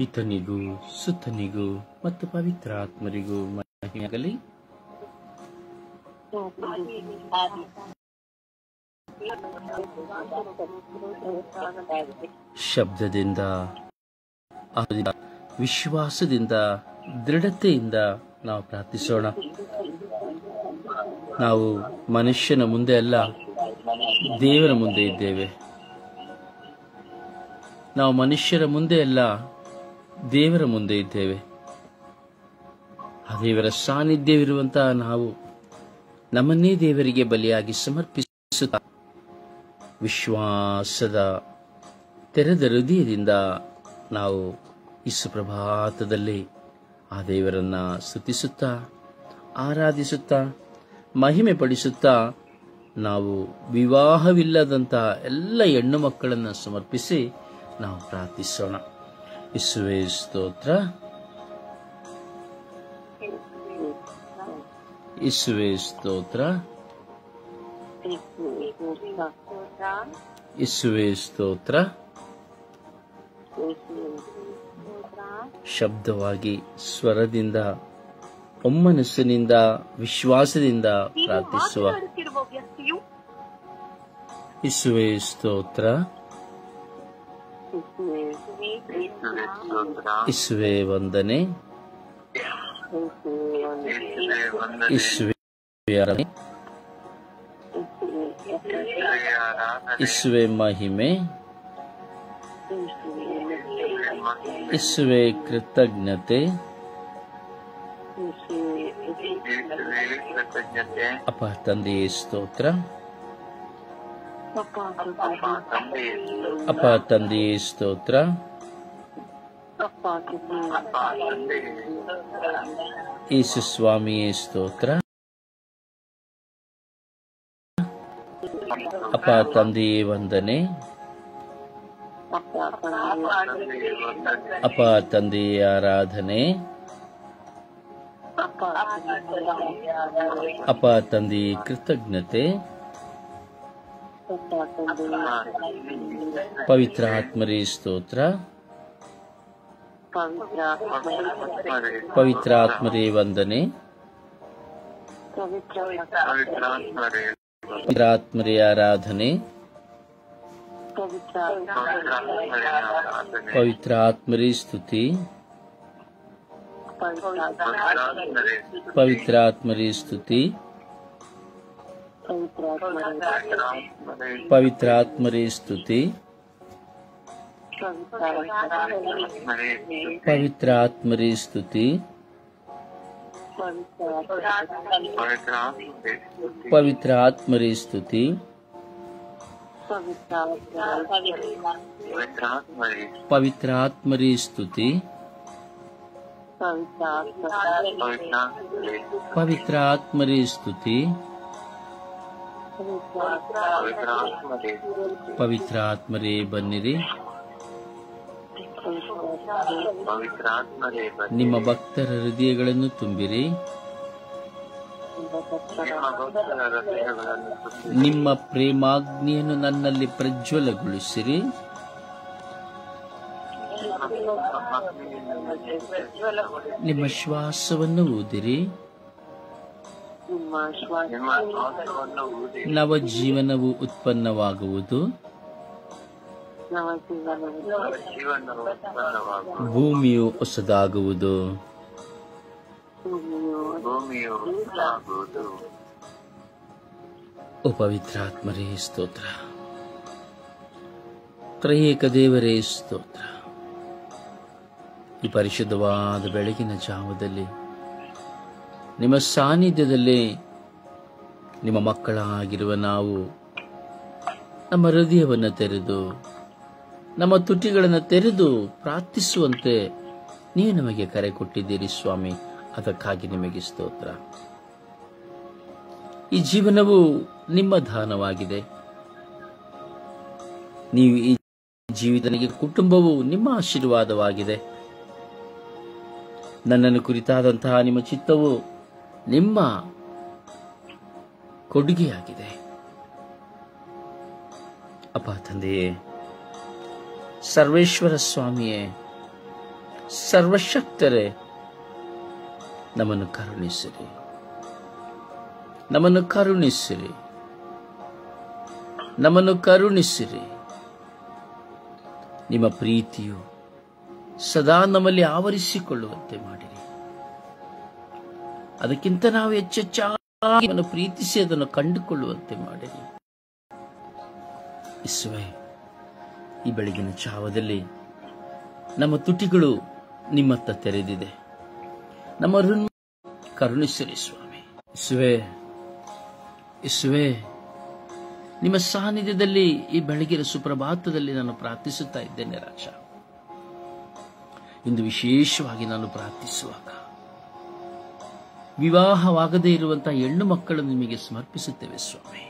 ಪಿತನಿಗೂ ಸುತನಿಗೂ ಮತ್ತು ಪವಿತ್ರಾತ್ಮರಿಗೂ ಮಹಿಮೆಯಾಗಲಿ ಶಬ್ದದಿಂದ ಆತ್ಮದಿಂದ, ವಿಶ್ವಾಸದಿಂದ ದೃಢತೆಯಿಂದ ನಾವು ಪ್ರಾರ್ಥಿಸೋಣ ನಾವು ಮನುಷ್ಯನ ಮುಂದೆ ಅಲ್ಲ ದೇವರ ಮುಂದೆ ಇದ್ದೇವೆ ನಾವು ಮನುಷ್ಯರ ಮುಂದೆ ಅಲ್ಲ ದೇವರ ಮುಂದೆ ಇದ್ದೇವೆ ಆ ದೇವರ ಸಾನ್ನಿಧ್ಯವಿರುವಂತಹ ನಾವು ನಮ್ಮನ್ನೇ ದೇವರಿಗೆ ಬಲಿಯಾಗಿ ಸಮರ್ಪಿಸುತ್ತ ವಿಶ್ವಾಸದ ತೆರೆದ ಹೃದಯದಿಂದ ನಾವು ಈ ಸುಪ್ರಭಾತದಲ್ಲಿ ಆ ದೇವರನ್ನ ಸ್ತುತಿಸುತ್ತಾ ಆರಾಧಿಸುತ್ತಾ ಮಹಿಮೆ ಪಡಿಸುತ್ತಾ ನಾವು ವಿವಾಹವಿಲ್ಲದಂತಹ ಎಲ್ಲ ಹೆಣ್ಣು ಮಕ್ಕಳನ್ನು ಸಮರ್ಪಿಸಿ ನಾವು ಪ್ರಾರ್ಥಿಸೋಣ ಇಸುವೆ ಸ್ತೋತ್ರ ಇಸುವೆ ಸ್ತೋತ್ರ ಇಸುವೆ ಸ್ತೋತ್ರ ಶಬ್ದವಾಗಿ ಸ್ವರದಿಂದ ಒಮ್ಮನಸ್ಸಿನಿಂದ ವಿಶ್ವಾಸದಿಂದ ಪ್ರಾರ್ಥಿಸುವ ಮಾಡುತ್ತಿರುವ ವ್ಯಕ್ತಿಯು ಇಸುವೆ ಸ್ತೋತ್ರ ಇಸುವೆ ವಂದನೆ ಇಸುವೆ ಆರಾಧನೆ, ಇಸುವೆ ಮಹಿಮೆ ಇಸುವೆ ಕೃತಜ್ಞತೆ ಕೃತಜ್ಞತೆ ಅಪ ತಂದೆಯೇ ಸ್ತೋತ್ರ ತಂದೆ ಅಪ ತಂದೆಯೇ ಸ್ತೋತ್ರ ಅಪ್ಪ ತಂದೆ ಯೇಸು ಸ್ವಾಮಿಯೇ ಸ್ತೋತ್ರ ಅಪ ತಂದೆಯೇ ವಂದನೆ ಅಪ ತಂದೆಯೇ ಆರಾಧನೆ ಅಪ ತಂದೆಯೇ ಕೃತಜ್ಞತೆ ಪವಿತ್ರ ಆತ್ಮರೇ ಸ್ತೋತ್ರ ಪವಿತ್ರ ಆತ್ಮರೇ ವಂದನೆ ಪವಿತ್ರಾತ್ಮರೇ ಪವಿತ್ರ ಆತ್ಮರೇ ಆರಾಧನೆ ಪವಿತ್ರಾತ್ಮರೇ ಆರಾಧನೆ ಪವಿತ್ರ ಆತ್ಮರೇ ಸ್ತುತಿ ಪವಿತ್ರಾತ್ಮರೇ ಪವಿತ್ರ ಆತ್ಮರೇ ಸ್ತುತಿ ಪವಿತ್ರಾತ್ಮರೇ ಪವಿತ್ರ ಆತ್ಮರೇ ಸ್ತುತಿ ಪವಿತ್ರಾತ್ಮರೇ ಪವಿತ್ರ ಆತ್ಮರೇ ಸ್ತುತಿ ಪವಿತ್ರಾತ್ಮರೇ ಪವಿತ್ರ ಆತ್ಮರೇ ಸ್ತುತಿ ಪವಿತ್ರಾತ್ಮರೇ ಪವಿತ್ರ ಆತ್ಮರೇ ಸ್ತುತಿ ಪವಿತ್ರಾತ್ಮರೇ ಪವಿತ್ರ ಆತ್ಮರೇ ಸ್ತುತಿ ಪವಿತ್ರಾತ್ಮರೇ ಪವಿತ್ರ ಆತ್ಮರೇ ಬನ್ನಿರಿ ಪವಿತ್ರಾತ್ಮರೇ ಬನ್ನಿ ನಿಮ್ಮ ಭಕ್ತರ ಹೃದಯಗಳನ್ನು ತುಂಬಿರಿ ನಿಮ್ಮ ಭಕ್ತರ ಹೃದಯಗಳನ್ನು ತುಂಬಿ ನಿಮ್ಮ ಪ್ರೇಮಾಗ್ನಿಯನ್ನು ನನ್ನಲ್ಲಿ ಪ್ರಜ್ವಲಗೊಳಿಸಿರಿ ನಿಮ್ಮ ಶ್ವಾಸವನ್ನು ಊದಿರಿ ನಿಮ್ಮ ಶ್ವಾಸವನ್ನು ಊದಿ ನವ ಜೀವನವು ಉತ್ಪನ್ನವಾಗುವುದು ಜೀವನವು ಉತ್ಪನ್ನವಾಗುವ ಭೂಮಿಯು ಹೊಸದಾಗುವುದು ಭೂಮಿಯು ಆಗುವುದು ಓ ಪವಿತ್ರಾತ್ಮರೇ ಸ್ತೋತ್ರ ತ್ರಯೇಕ ದೇವರೇ ಸ್ತೋತ್ರ ಈ ಪರಿಶುದ್ಧವಾದ ಬೆಳಗಿನ ಜಾವದಲ್ಲಿ ನಿಮ್ಮ ಸಾನ್ನಿಧ್ಯದಲ್ಲಿ ನಿಮ್ಮ ಮಕ್ಕಳಾಗಿರುವ ನಾವು ನಮ್ಮ ಹೃದಯವನ್ನು ತೆರೆದು ನಮ್ಮ ತುಟಿಗಳನ್ನು ತೆರೆದು ಪ್ರಾರ್ಥಿಸುವಂತೆ ನೀವು ನಮಗೆ ಕರೆ ಕೊಟ್ಟಿದ್ದೀರಿ ಸ್ವಾಮಿ ಅದಕ್ಕಾಗಿ ನಿಮಗೆ ಸ್ತೋತ್ರ ಈ ಜೀವನವು ನಿಮ್ಮ ದಾನವಾಗಿದೆ ನೀವು ಈ ಜೀವಿತನಿಗೆ ಕುಟುಂಬವು ನಿಮ್ಮ ಆಶೀರ್ವಾದವಾಗಿದೆ ನನ್ನನ್ನು ಕುರಿತಾದಂತಹ ನಿಮ್ಮ ಚಿತ್ತವು ನಿಮ್ಮ ಕೊಡುಗೆಯಾಗಿದೆ ಅಪ್ಪ ತಂದೆಯೇ ಸರ್ವೇಶ್ವರ ಸ್ವಾಮಿಯೇ ಸರ್ವಶಕ್ತರೇ ನಮ್ಮನ್ನು ಕರುಣಿಸಿರಿ ನಮ್ಮನ್ನು ಕರುಣಿಸಿರಿ ನಮ್ಮನ್ನು ಕರುಣಿಸಿರಿ ನಿಮ್ಮ ಪ್ರೀತಿಯು ಸದಾ ನಮ್ಮಲ್ಲಿ ಆವರಿಸಿಕೊಳ್ಳುವಂತೆ ಮಾಡಿರಿ ಅದಕ್ಕಿಂತ ನಾವು ಹೆಚ್ಚೆಚ್ಚಾಗಿ ಅದನ್ನು ಪ್ರೀತಿಸಿ ಅದನ್ನು ಕಂಡುಕೊಳ್ಳುವಂತೆ ಮಾಡಿರಿ ಇಸುವೆ ಈ ಬೆಳಗಿನ ಚಾವದಲ್ಲಿ ನಮ್ಮ ತುಟಿಗಳು ನಿಮ್ಮತ್ತ ತೆರೆದಿದೆ ನಮ್ಮ ಋಣ ಕರುಣಿಸಿರಿ ಸ್ವಾಮಿ ಇಸುವೆ ಇಸುವೆ ನಿಮ್ಮ ಸಾನ್ನಿಧ್ಯದಲ್ಲಿ ಈ ಬೆಳಗಿನ ಸುಪ್ರಭಾತದಲ್ಲಿ ನಾನು ಪ್ರಾರ್ಥಿಸುತ್ತಾ ಇದ್ದೇನೆ ರಾಜ ಇಂದು ವಿಶೇಷವಾಗಿ ನಾನು ಪ್ರಾರ್ಥಿಸುವಾಗ ವಿವಾಹವಾಗದೇ ಇರುವಂತಹ ಹೆಣ್ಣು ಮಕ್ಕಳು ನಿಮಗೆ ಸಮರ್ಪಿಸುತ್ತೇವೆ ಸ್ವಾಮಿ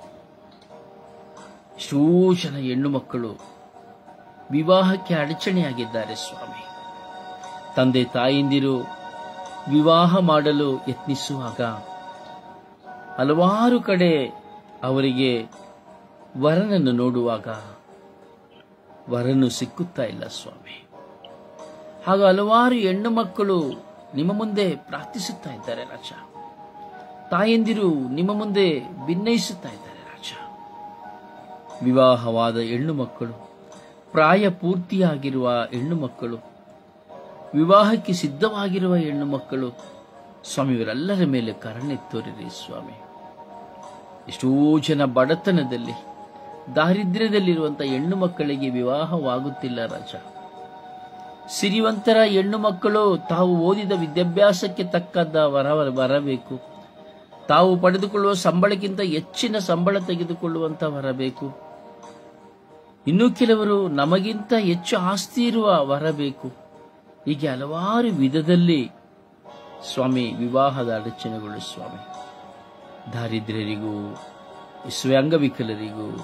ಎಷ್ಟೋ ಜನ ಹೆಣ್ಣು ಮಕ್ಕಳು ವಿವಾಹಕ್ಕೆ ಅಡಚಣೆಯಾಗಿದ್ದಾರೆ ಸ್ವಾಮಿ ತಂದೆ ತಾಯಿಂದಿರು ವಿವಾಹ ಮಾಡಲು ಯತ್ನಿಸುವಾಗ ಹಲವಾರು ಕಡೆ ಅವರಿಗೆ ವರನನ್ನು ನೋಡುವಾಗ ವರನು ಸಿಕ್ಕುತ್ತಾ ಇಲ್ಲ ಸ್ವಾಮಿ ಹಾಗೂ ಹಲವಾರು ಹೆಣ್ಣು ಮಕ್ಕಳು ನಿಮ್ಮ ಮುಂದೆ ಪ್ರಾರ್ಥಿಸುತ್ತಾ ಇದ್ದಾರೆ ರಾಜ ತಾಯಂದಿರು ನಿಮ್ಮ ಮುಂದೆ ಭಿನ್ನಯಿಸುತ್ತಾ ಇದ್ದಾರೆ ರಾಜ ವಿವಾಹವಾದ ಹೆಣ್ಣು ಮಕ್ಕಳು ಪ್ರಾಯ ಪೂರ್ತಿಯಾಗಿರುವ ಹೆಣ್ಣು ಮಕ್ಕಳು ವಿವಾಹಕ್ಕೆ ಸಿದ್ಧವಾಗಿರುವ ಹೆಣ್ಣು ಮಕ್ಕಳು ಸ್ವಾಮಿ ಇವರೆಲ್ಲರ ಮೇಲೆ ಕರುಣೆ ತೋರಿರಿ ಸ್ವಾಮಿ ಎಷ್ಟೋ ಜನ ಬಡತನದಲ್ಲಿ ದಾರಿದ್ರ್ಯದಲ್ಲಿರುವಂತಹ ಹೆಣ್ಣು ಮಕ್ಕಳಿಗೆ ವಿವಾಹವಾಗುತ್ತಿಲ್ಲ ರಾಜ ಸಿರಿವಂತರ ಹೆಣ್ಣು ಮಕ್ಕಳು ತಾವು ಓದಿದ ವಿದ್ಯಾಭ್ಯಾಸಕ್ಕೆ ತಕ್ಕದ್ದ ವರ ಬರಬೇಕು ತಾವು ಪಡೆದುಕೊಳ್ಳುವ ಸಂಬಳಕ್ಕಿಂತ ಹೆಚ್ಚಿನ ಸಂಬಳ ತೆಗೆದುಕೊಳ್ಳುವಂತ ಬರಬೇಕು ಇನ್ನು ಕೆಲವರು ನಮಗಿಂತ ಹೆಚ್ಚು ಆಸ್ತಿ ಇರುವ ವರ ಬೇಕು ಹೀಗೆ ಹಲವಾರು ವಿಧದಲ್ಲಿ ಸ್ವಾಮಿ ವಿವಾಹದ ಅಡಚಣೆಗಳು ಸ್ವಾಮಿ ದಾರಿದ್ರ್ಯರಿಗೂ ಅಂಗವಿಕಲರಿಗೂ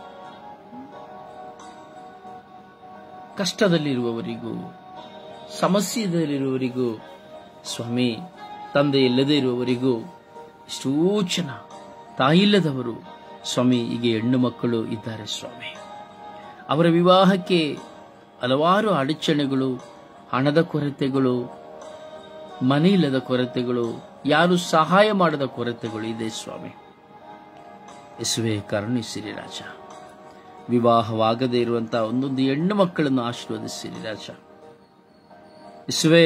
ಕಷ್ಟದಲ್ಲಿರುವವರಿಗೂ ಸಮಸ್ಯೆದಲ್ಲಿರುವವರಿಗೂ ಸ್ವಾಮಿ ತಂದೆ ಇಲ್ಲದೆ ಇರುವವರಿಗೂ ಎಷ್ಟೋ ಜನ ತಾಯಿಲ್ಲದವರು ಸ್ವಾಮಿ ಹೀಗೆ ಹೆಣ್ಣು ಮಕ್ಕಳು ಇದ್ದಾರೆ ಸ್ವಾಮಿ ಅವರ ವಿವಾಹಕ್ಕೆ ಹಲವಾರು ಅಡಚಣೆಗಳು ಹಣದ ಕೊರತೆಗಳು ಮನೆ ಇಲ್ಲದ ಕೊರತೆಗಳು ಯಾರು ಸಹಾಯ ಮಾಡದ ಕೊರತೆಗಳು ಇದೆ ಸ್ವಾಮಿ ಯಸುವೆ ಕರುಣಿಸಿರಿ ರಾಜ ವಿವಾಹವಾಗದೇ ಇರುವಂತಹ ಒಂದೊಂದು ಹೆಣ್ಣು ಮಕ್ಕಳನ್ನು ಆಶೀರ್ವದಿಸಿರಿ ರಾಜ ಯಸುವೆ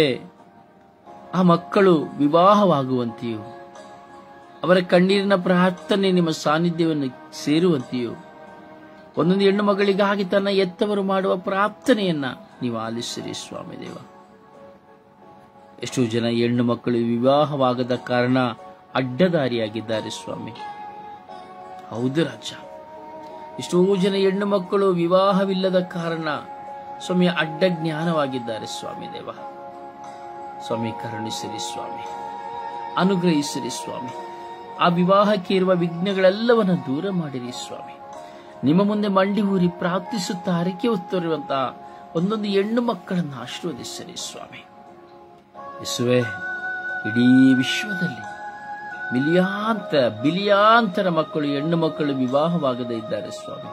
ಆ ಮಕ್ಕಳು ವಿವಾಹವಾಗುವಂತೆಯೂ ಅವರ ಕಣ್ಣೀರಿನ ಪ್ರಾರ್ಥನೆ ನಿಮ್ಮ ಸಾನ್ನಿಧ್ಯವನ್ನು ಸೇರುವಂತೆಯೂ ಒಂದೊಂದು ಹೆಣ್ಣು ಮಗಳಿಗಾಗಿ ತನ್ನ ಎತ್ತವರು ಮಾಡುವ ಪ್ರಾರ್ಥನೆಯನ್ನ ನೀವು ಆಲಿಸಿರಿ ಸ್ವಾಮಿ ದೇವ ಎಷ್ಟೋ ಜನ ಹೆಣ್ಣು ಮಕ್ಕಳು ವಿವಾಹವಾಗದ ಕಾರಣ ಅಡ್ಡದಾರಿಯಾಗಿದ್ದಾರೆ ಸ್ವಾಮಿ ಹೌದು ರಾಜ ಎಷ್ಟೋ ಜನ ಹೆಣ್ಣು ಮಕ್ಕಳು ವಿವಾಹವಿಲ್ಲದ ಕಾರಣ ಸ್ವಾಮಿ ಅಡ್ಡ ಜ್ಞಾನವಾಗಿದ್ದಾರೆ ಸ್ವಾಮಿ ದೇವ ಸ್ವಾಮಿ ಕರುಣಿಸಿರಿ ಸ್ವಾಮಿ ಅನುಗ್ರಹಿಸಿರಿ ಸ್ವಾಮಿ ಆ ವಿವಾಹಕ್ಕೆ ಇರುವ ವಿಘ್ನಗಳೆಲ್ಲವನ್ನು ದೂರ ಮಾಡಿರಿ ಸ್ವಾಮಿ ನಿಮ್ಮ ಮುಂದೆ ಮಂಡಿ ಊರಿ ಪ್ರಾರ್ಥಿಸುತ್ತಾ ಹರಕೆ ಹೊತ್ತರಿರುವಂತಹ ಒಂದೊಂದು ಹೆಣ್ಣು ಮಕ್ಕಳನ್ನು ಆಶೀರ್ವದಿಸಿರಿ ಸ್ವಾಮಿ ಯೇಸುವೆ ಇಡೀ ವಿಶ್ವದಲ್ಲಿ ಮಿಲಿಯಾಂತರ ಬಿಲಿಯಾಂತರ ಮಕ್ಕಳು ಹೆಣ್ಣು ಮಕ್ಕಳು ವಿವಾಹವಾಗದೇ ಇದ್ದಾರೆ ಸ್ವಾಮಿ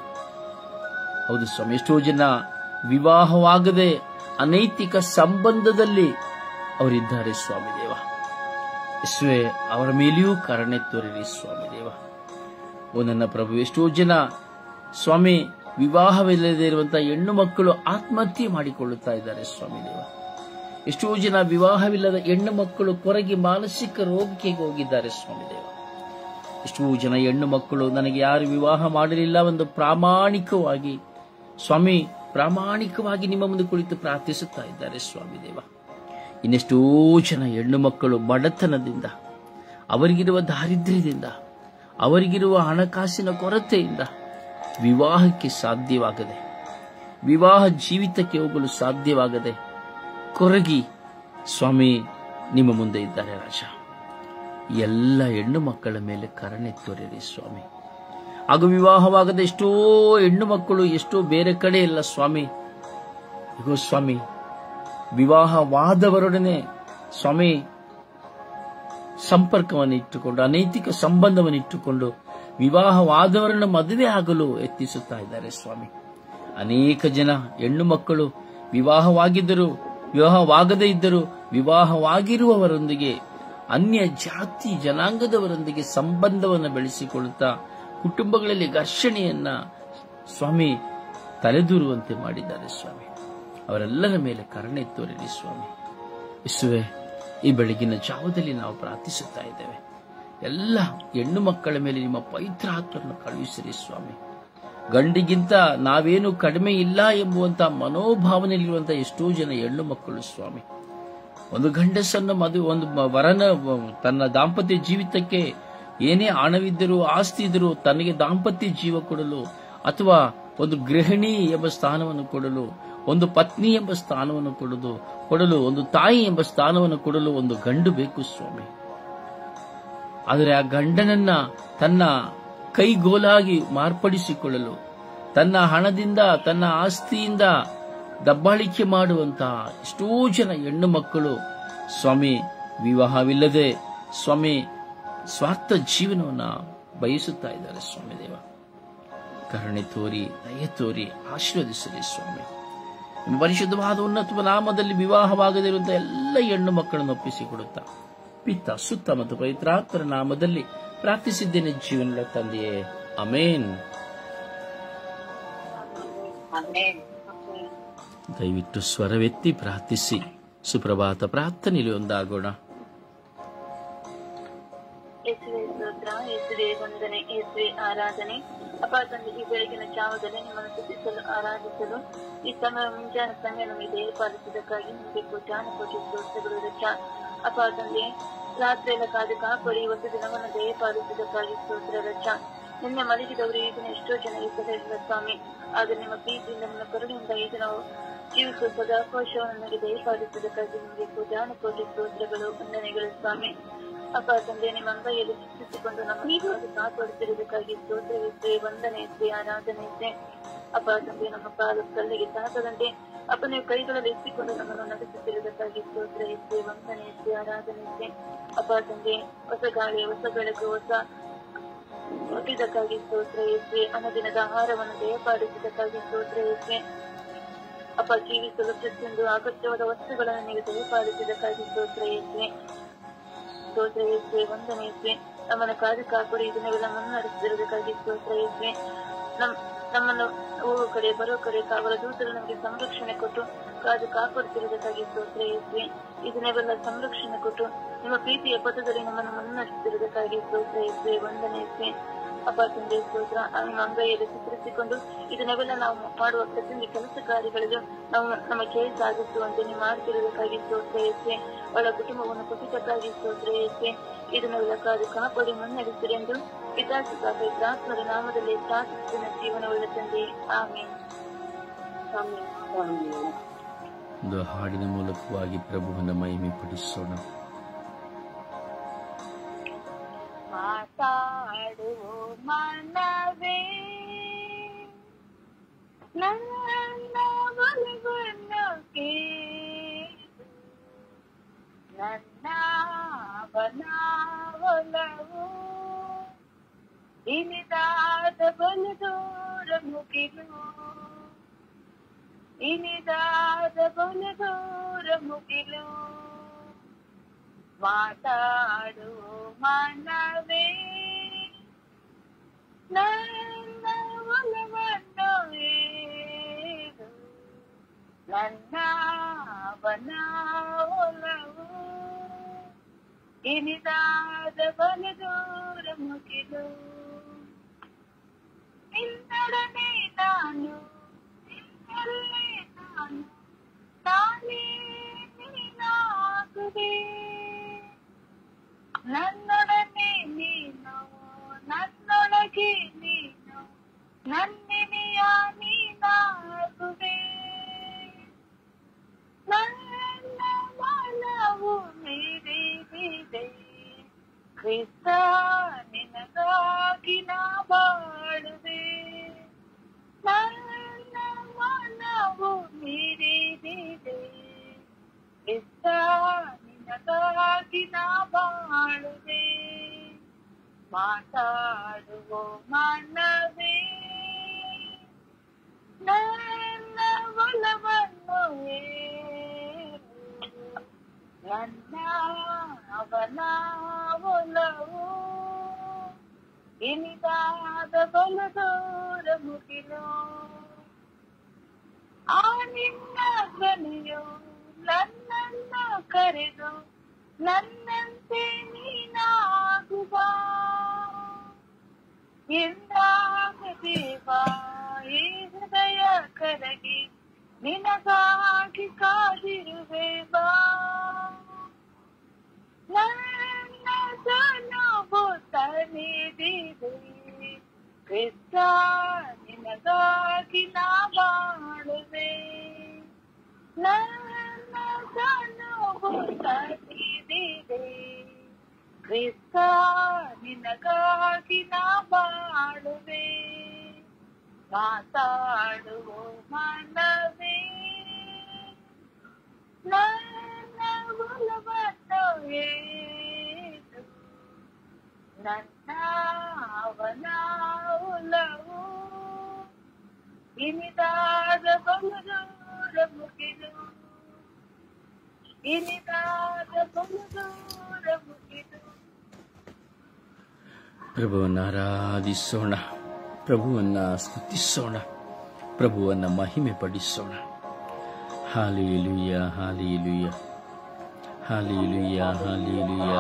ಹೌದು ಸ್ವಾಮಿ ಎಷ್ಟೋ ಜನ ವಿವಾಹವಾಗದೆ ಅನೈತಿಕ ಸಂಬಂಧದಲ್ಲಿ ಅವರಿದ್ದಾರೆ ಸ್ವಾಮಿ ದೇವ ಯೇಸುವೆ ಅವರ ಮೇಲೆಯೂ ಕರುಣೆ ತೋರಿರಿ ಸ್ವಾಮಿ ದೇವ ಓ ನನ್ನ ಪ್ರಭು ಎಷ್ಟೋ ಜನ ಸ್ವಾಮಿ ವಿವಾಹವಿಲ್ಲದೆ ಇರುವಂತಹ ಹೆಣ್ಣು ಮಕ್ಕಳು ಆತ್ಮಹತ್ಯೆ ಮಾಡಿಕೊಳ್ಳುತ್ತಾ ಇದ್ದಾರೆ ಸ್ವಾಮಿ ದೇವ ಎಷ್ಟೋ ಜನ ವಿವಾಹವಿಲ್ಲದ ಹೆಣ್ಣು ಮಕ್ಕಳು ಕೊರಗಿ ಮಾನಸಿಕ ರೋಗಕ್ಕೆ ಹೋಗಿದ್ದಾರೆ ಸ್ವಾಮಿ ದೇವ ಎಷ್ಟೋ ಜನ ಹೆಣ್ಣು ಮಕ್ಕಳು ನನಗೆ ಯಾರು ವಿವಾಹ ಮಾಡಲಿಲ್ಲ ಒಂದು ಪ್ರಾಮಾಣಿಕವಾಗಿ ಸ್ವಾಮಿ ಪ್ರಾಮಾಣಿಕವಾಗಿ ನಿಮ್ಮ ಮುಂದೆ ಕುಳಿತು ಪ್ರಾರ್ಥಿಸುತ್ತಾ ಇದ್ದಾರೆ ಸ್ವಾಮಿ ದೇವ ಇನ್ನೆಷ್ಟೋ ಜನ ಹೆಣ್ಣು ಮಕ್ಕಳು ಬಡತನದಿಂದ ಅವರಿಗಿರುವ ದಾರಿದ್ರ್ಯದಿಂದ ಅವರಿಗಿರುವ ಹಣಕಾಸಿನ ಕೊರತೆಯಿಂದ ವಿವಾಹಕ್ಕೆ ಸಾಧ್ಯವಾಗದೆ ವಿವಾಹ ಜೀವಿತಕ್ಕೆ ಹೋಗಲು ಸಾಧ್ಯವಾಗದೆ ಕೊರಗಿ ಸ್ವಾಮಿ ನಿಮ್ಮ ಮುಂದೆ ಇದ್ದಾರೆ ರಾಜ ಎಲ್ಲ ಹೆಣ್ಣು ಮಕ್ಕಳ ಮೇಲೆ ಕರುಣೆ ತೋರಿರಿ ಸ್ವಾಮಿ ಹಾಗೂ ವಿವಾಹವಾಗದ ಎಷ್ಟೋ ಹೆಣ್ಣು ಮಕ್ಕಳು ಎಷ್ಟೋ ಬೇರೆ ಕಡೆ ಇಲ್ಲ ಸ್ವಾಮಿ ಇಗೋ ಸ್ವಾಮಿ ವಿವಾಹವಾದವರೊಡನೆ ಸ್ವಾಮಿ ಸಂಪರ್ಕವನ್ನು ಇಟ್ಟುಕೊಂಡು ಅನೈತಿಕ ಸಂಬಂಧವನ್ನು ಇಟ್ಟುಕೊಂಡು ವಿವಾಹವಾದವರನ್ನು ಮದುವೆ ಆಗಲು ಯತ್ನಿಸುತ್ತಾ ಇದ್ದಾರೆ ಸ್ವಾಮಿ ಅನೇಕ ಜನ ಹೆಣ್ಣು ಮಕ್ಕಳು ವಿವಾಹವಾಗಿದ್ದರೂ ವಿವಾಹವಾಗದೇ ಇದ್ದರೂ ವಿವಾಹವಾಗಿರುವವರೊಂದಿಗೆ ಅನ್ಯ ಜಾತಿ ಜನಾಂಗದವರೊಂದಿಗೆ ಸಂಬಂಧವನ್ನು ಬೆಳೆಸಿಕೊಳ್ಳುತ್ತಾ ಕುಟುಂಬಗಳಲ್ಲಿ ಘರ್ಷಣೆಯನ್ನ ಸ್ವಾಮಿ ತಲೆದೂರುವಂತೆ ಮಾಡಿದ್ದಾರೆ ಸ್ವಾಮಿ ಅವರೆಲ್ಲರ ಮೇಲೆ ಕರುಣೆ ತೋರಿರಿ ಸ್ವಾಮಿ ಇಸುವೆ ಈ ಬೆಳಗಿನ ಜಾವದಲ್ಲಿ ನಾವು ಪ್ರಾರ್ಥಿಸುತ್ತಾ ಇದ್ದೇವೆ ಎಲ್ಲ ಹೆಣ್ಣು ಮಕ್ಕಳ ಮೇಲೆ ನಿಮ್ಮ ಪವಿತ್ರ ಆತ್ಮವನ್ನು ಕಳುಹಿಸಿರಿ ಸ್ವಾಮಿ ಗಂಡಿಗಿಂತ ನಾವೇನು ಕಡಿಮೆ ಇಲ್ಲ ಎಂಬುವಂತ ಮನೋಭಾವನೆಯಲ್ಲಿರುವಂತಹ ಎಷ್ಟೋ ಜನ ಹೆಣ್ಣು ಮಕ್ಕಳು ಸ್ವಾಮಿ ಒಂದು ಗಂಡಸನ್ನ ಮದುವೆ ಒಂದು ಮ- ವರನ ವ- ತನ್ನ ದಾಂಪತ್ಯ ಜೀವಿತಕ್ಕೆ ಏನೇ ಹಣವಿದ್ದರೂ ಆಸ್ತಿ ಇದ್ದರೂ ತನಗೆ ದಾಂಪತ್ಯ ಜೀವ ಕೊಡಲು ಅಥವಾ ಒಂದು ಗೃಹಿಣಿ ಎಂಬ ಸ್ಥಾನವನ್ನು ಕೊಡಲು ಒಂದು ಪತ್ನಿ ಎಂಬ ಸ್ಥಾನವನ್ನು ಕೊಡಲು ಕೊಡಲು ಒಂದು ತಾಯಿ ಎಂಬ ಸ್ಥಾನವನ್ನು ಕೊಡಲು ಒಂದು ಗಂಡು ಬೇಕು ಸ್ವಾಮಿ ಆದರೆ ಆ ಗಂಡನನ್ನ ತನ್ನ ಕೈಗೋಲಾಗಿ ಮಾರ್ಪಡಿಸಿಕೊಳ್ಳಲು ತನ್ನ ಹಣದಿಂದ ತನ್ನ ಆಸ್ತಿಯಿಂದ ದಬ್ಬಾಳಿಕೆ ಮಾಡುವಂತಹ ಎಷ್ಟೋ ಜನ ಹೆಣ್ಣು ಮಕ್ಕಳು ಸ್ವಾಮಿ ವಿವಾಹವಿಲ್ಲದೆ ಸ್ವಾಮಿ ಸ್ವಾರ್ಥ ಜೀವನವನ್ನ ಬಯಸುತ್ತಾ ಇದ್ದಾರೆ ಸ್ವಾಮಿ ದೇವ ಕರುಣೆ ತೋರಿ ದಯೆ ತೋರಿ ಆಶೀರ್ವದಿಸಲಿ ಸ್ವಾಮಿ ನಿಮ್ಮ ಪರಿಶುದ್ಧವಾದ ಉನ್ನತ ನಾಮದಲ್ಲಿ ವಿವಾಹವಾಗದಿರುವಂತಹ ಎಲ್ಲ ಹೆಣ್ಣು ಮಕ್ಕಳನ್ನು ಒಪ್ಪಿಸಿಕೊಡುತ್ತಾ ಪಿತ್ತ ಸುತ್ತ ಮತ್ತು ಪವಿತ್ರಾತ್ಮರ ನಾಮದಲ್ಲಿ ಪ್ರಾರ್ಥಿಸಿದ್ದೇನೆ ಜೀವನದ ತಂದೆಯೇ ಅಮೇನ್ ದಯವಿಟ್ಟು ಸ್ವರವೆತ್ತಿ ಪ್ರಾರ್ಥಿಸಿ ಸುಪ್ರಭಾತ ಪ್ರಾರ್ಥನೆಯಲ್ಲಿ ಒಂದಾಗೋಣ ಯೇಸುವೆ ಸ್ತೋತ್ರ ಯೇಸುವೆ ವಂದನೆ ಯೇಸುವೆ ಆರಾಧನೆ ಅಪ್ಪ ತಂದೆ ಈ ಬೆಳಗಿನ ಜಾವದಲ್ಲಿ ನಿಮ್ಮನ್ನು ಸ್ತುತಿಸಲು ಆರಾಧಿಸಲು ಈ ಸಮಯ ಮುಂಜಾನೆ ಸಮಯ ನಮಗೆ ದಯಪಾಲಿಸಿದ್ದಕ್ಕಾಗಿ ನಿಮಗೆ ಕೋಟ್ಯಾನ ಕೋಟಿ ಸ್ತೋತ್ರಗಳು ರಚ ಅಪ್ಪ ತಂದೆ ರಾತ್ರಿ ಎಲ್ಲ ಕಾದು ಕಾಪಾಡಿ ಒಂದು ದಿನವನ್ನು ದಯಪಾಲಿಸಿದ್ದಕ್ಕಾಗಿ ಸ್ತೋತ್ರ ರಚ ನಿನ್ನೆ ಮಲಗಿದವರು ಈ ದಿನ ಎಷ್ಟೋ ಜನ ಇದ್ದರಿಲ್ಲ ಸ್ವಾಮಿ ಆದ್ರೆ ನಿಮ್ಮ ಪ್ರೀತಿಯಿಂದ ನಿಮ್ಮ ಕರುಣೆಯಿಂದ ಈ ದಿನ ಜೀವಿಸುವ ಸದಾವಕಾಶವನ್ನು ನನಗೆ ದಯಪಾಲಿಸಿದ್ದಕ್ಕಾಗಿ ನಿಮಗೆ ಕೋಟ್ಯಾನ ಕೋಟಿ ಸ್ತೋತ್ರಗಳು ವಂದನೆಗಳು ಸ್ವಾಮಿ ಅಪ್ಪ ತಂದೆ ನಿಮ್ಮ ಅಂಗೈಯಲ್ಲಿ ಚಿತ್ರಿಸಿಕೊಂಡು ನಮ್ಮ ನೀವಾಗಿ ಕಾಪಾಡುತ್ತಿರುವುದಕ್ಕಾಗಿ ಸ್ತೋತ್ರವಿದ್ದೆ ವಂದನೆ ಇದ್ದೆ ಆರಾಧನೆ ಇದ್ದೆ ಅಪ್ಪ ತಂದೆ ನಮ್ಮ ಕಾಲು ಕಲ್ಲಿಗೆ ತಾಕದಂತೆ ಅಪ್ಪ ನೀವು ಕೈಗಳಲ್ಲಿ ಎತ್ತಿಕೊಂಡು ನಮ್ಮನ್ನು ನಡೆಸುತ್ತಿರುವುದಕ್ಕಾಗಿ ಸ್ತೋತ್ರ ಇದ್ದೆ ವಂದನೆ ಇದ್ದೆ ಆರಾಧನೆ ಇದ್ದೆ ಅಪ್ಪ ತಂದೆ ಹೊಸ ಗಾಳಿ ಹೊಸ ಬೆಳಕು ಹೊಸ ಹುಟ್ಟಿದಕ್ಕಾಗಿ ಸ್ತೋತ್ರ ಇದ್ದೆ ಅನದಿನದ ಆಹಾರವನ್ನು ದಯಪಾಲಿಸಿದ್ದಕ್ಕಾಗಿ ಸ್ತೋತ್ರ ಇದ್ದೆ ಅಪ್ಪ ಜೀವಿಸಲು ಪ್ರತಿಯೊಂದು ಅಗತ್ಯವಾದ ವಸ್ತುಗಳನ್ನು ನೀವು ದಯಪಾಲಿಸಿದ್ದಕ್ಕಾಗಿ ಸ್ತೋತ್ರ ಇದ್ದೆ ಸ್ತೋತ್ರ ಯೇಸುವೆ ವಂದನೆ ಯೇಸುವೆ ನಮ್ಮನ್ನು ಕಾದು ಕಾಪಾಡಿ ಇದನ್ನೆಲ್ಲ ಮುನ್ನಡೆಸಿರುವುದಕ್ಕಾಗಿ ಸ್ತೋತ್ರ ಯೇಸುವೆ ನಮ್ ನಮ್ಮನ್ನು ಹೋಗೋ ಕಡೆ ಬರೋ ಕಡೆ ಕಾವಲ ದೂತರು ನಮಗೆ ಸಂರಕ್ಷಣೆ ಕೊಟ್ಟು ಕಾದು ಕಾಪಾಡುತ್ತಿರುವುದಕ್ಕಾಗಿ ಸ್ತೋತ್ರ ಯೇಸುವೆ ಇದನ್ನೆಲ್ಲ ಸಂರಕ್ಷಣೆ ಕೊಟ್ಟು ನಿಮ್ಮ ಪ್ರೀತಿಯ ಪಥದಲ್ಲಿ ನಮ್ಮನ್ನು ಮುನ್ನಡೆಸುತ್ತಿರುವುದಕ್ಕಾಗಿ ಸ್ತೋತ್ರ ಯೇಸುವೆ ವಂದನೆ ಯೇಸುವೆ ಅಪ್ಪ ತಂದೆ ಸ್ತೋತ್ರ ನಿಮ್ಮ ಅಂಗೈಯಲ್ಲಿ ಚಿತ್ರಿಸಿಕೊಂಡು ಇದನ್ನೆಲ್ಲ ನಾವು ಮಾಡುವ ಪ್ರತಿಯೊಂದು ಕೆಲಸ ಕಾರ್ಯಗಳಲ್ಲೂ ನಾವು ನಮ್ಮ ಜಯ ಸಾಧಿಸುವಂತೆ ನೀವು ಮಾಡುತ್ತಿರುವುದಕ್ಕಾಗಿ ಸ್ತೋತ್ರ ಯೇಸುವೆ ಅವಳ ಕುಟುಂಬವನ್ನು ಕುಸಿತಕ್ಕಾಗಿ ಸ್ತೋತ್ರ ಯೇಸುವೆ ಇದನ್ನೆಲ್ಲ ಕಾದು ಕಾಪಾಡಿ ಮುನ್ನಡೆಸಿರಿ ಎಂದು ಪಿತಾಸಿ ಪವಿತ್ರಾತ್ಮರ ನಾಮದಲ್ಲಿ ಪ್ರಾರ್ಥಿಸಿದ ಜೀವನವುಳ್ಳ ತಂದೆ ಆಮೇಲೆ ಒಂದು ಹಾಡಿನ ಮೂಲಕವಾಗಿ ಪ್ರಭುವನ್ನ ಮಹಿಮೆ ಪಡಿಸೋಣ ಮಾತಾಡು ಮನವೇ ನನ್ನ ಒಲವನ್ನು ಕೇಳು ನನ್ನ ಒಲವು ಇನಿದಾದ ಬಲದೂರ ಮುಗಿಲು ಇನಿದಾದ ಬಲದೂರ ಮುಗಿಲು ಮಾತಾಡು ಮನವೇ ನನ್ನ ಒಲವನ್ನು ಏರು ನನ್ನ ವನ ಒಲವು ಇನಿದಾದ ಬಲದೂರ ಮುಗಿಲು ನಿನ್ನೊಡನೆ ನಾನು ನಿನ್ನಲ್ಲೇ ನಾನು ನಾನೇ ನೀನಾಗುವೆ ನನ್ನೊಡನೆ ನೀನು ನನ್ನೊಳಗೆ ನೀನು ನನ್ನಿನೆಯ ನೀನಾಗುವೆ ನನ್ನ ಮನವು ಮಿಡಿದಿದೆ ಕ್ರಿಸ್ತ ನಿನಗಾಗಿ ನಾ ಬಾಳುವೆ ನನ್ನ ಮನವು ಮಿಡಿದಿದೆ ಕ್ರಿಸ್ತ ನಿನಗಾಗಿ ನಾ ಬಾಳುವೆ ಮಾತಾಡುವ ಮನವೇ ನನ್ನ ಒಲವನ್ನು ಏರು ನನ್ನ ಅವನ ಒಲವು ಇನಿದಾದ ಬಲದೋರ ಮುಗಿಲು ಆ ನಿನ್ನ ಧ್ವನಿಯು ನನ್ನನ್ನ ಕರೆದು ನನ್ನಂತೆ ನೀನಾಗುವ ಎಂದಾಗ ದೇವ ಈ ಹೃದಯ ಕರಗಿ ನಿನಗಾಗಿ ಕಾದಿರುವೆ ಬಾ ನನ್ನ ಸನವು ತನಿದಿದೆ ಕ್ರಿಸ್ತ ನಿನಗಾಗಿ ನಾ ಬಾಳುವೆ ನನ್ನ ಸನವು ತನಿದಿದೆ ಕ್ರಿಸ್ತ ನಿನಗಾಗಿ ನಾ ಬಾಳುವೆ ಮಾತಾಡುವ ಮನವೇ ನನ್ನ ಒಲವನ್ನು ಏನು ನನ್ನ ಅವನ ಒಲವು ಇನಿದಾದ ಬಲದೂರ ಮುಗಿಲು ಇನಿದಾದ ಬಲದೂರ ಮುಗಿಲು ಪ್ರಭುವನ್ನು ಆರಾಧಿಸೋಣ ಪ್ರಭುವನ್ನು ಸ್ತುತಿಸೋಣ ಪ್ರಭುವನ್ನು ಮಹಿಮೆ ಪಡಿಸೋಣ ಹಾಲಿಲುಯ್ಯ ಹಾಲಿಲುಯ್ಯ ಹಾಲಿಲುಯ್ಯ ಹಾಲಿಲುಯ್ಯ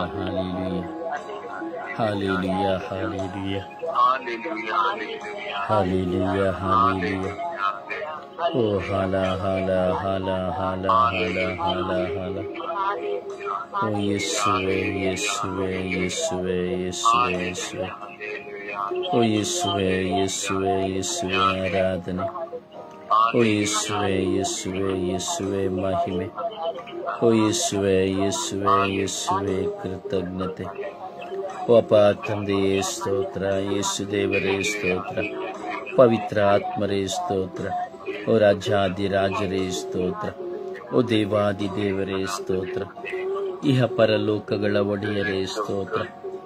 ಹಾಲಿಲುಯ್ಯ ಹಾಲಿಲುಯ್ಯ ಹಾಲಿಲುಯ್ಯ ಹಾಲಿಲುಯ್ಯ ಹಾಲಿಲುಯ್ಯ ಓ ಹಾಲ ಹಾಲ ಹಾಲ ಹಾಲ ಹಾಲ ಹಾಲ ಹಾಲ ಓ ಯೇಸುವೆ ಯೇಸುವೆ ಯೇಸುವೆ ಯೇಸುವೆ ಯೇಸುವೆ ಓ ಯೇಸುವೆ ಯೇಸುವೆ ಯೇಸುವೆ ಆರಾಧನೆ ಓ ಯೇಸುವೆ ಯೇಸುವೆ ಯೇಸುವೆ ಮಹಿಮೆ ಓ ಯೇಸುವೆ ಯೇಸುವೆ ಯೇಸುವೆ ಕೃತಜ್ಞತೆ ಓ ಅಪ್ಪ ತಂದೆಯೇ ಸ್ತೋತ್ರ ಯೇಸು ದೇವರೇ ಸ್ತೋತ್ರ ಪವಿತ್ರ ಆತ್ಮರೇ ಸ್ತೋತ್ರ ಓ ರಾಜಾದಿರಾಜರೇ ಸ್ತೋತ್ರ ಓ ದೇವಾದಿ ದೇವರೇ ಸ್ತೋತ್ರ ಇಹ ಪರಲೋಕಗಳ ಒಡೆಯರೇ ಸ್ತೋತ್ರ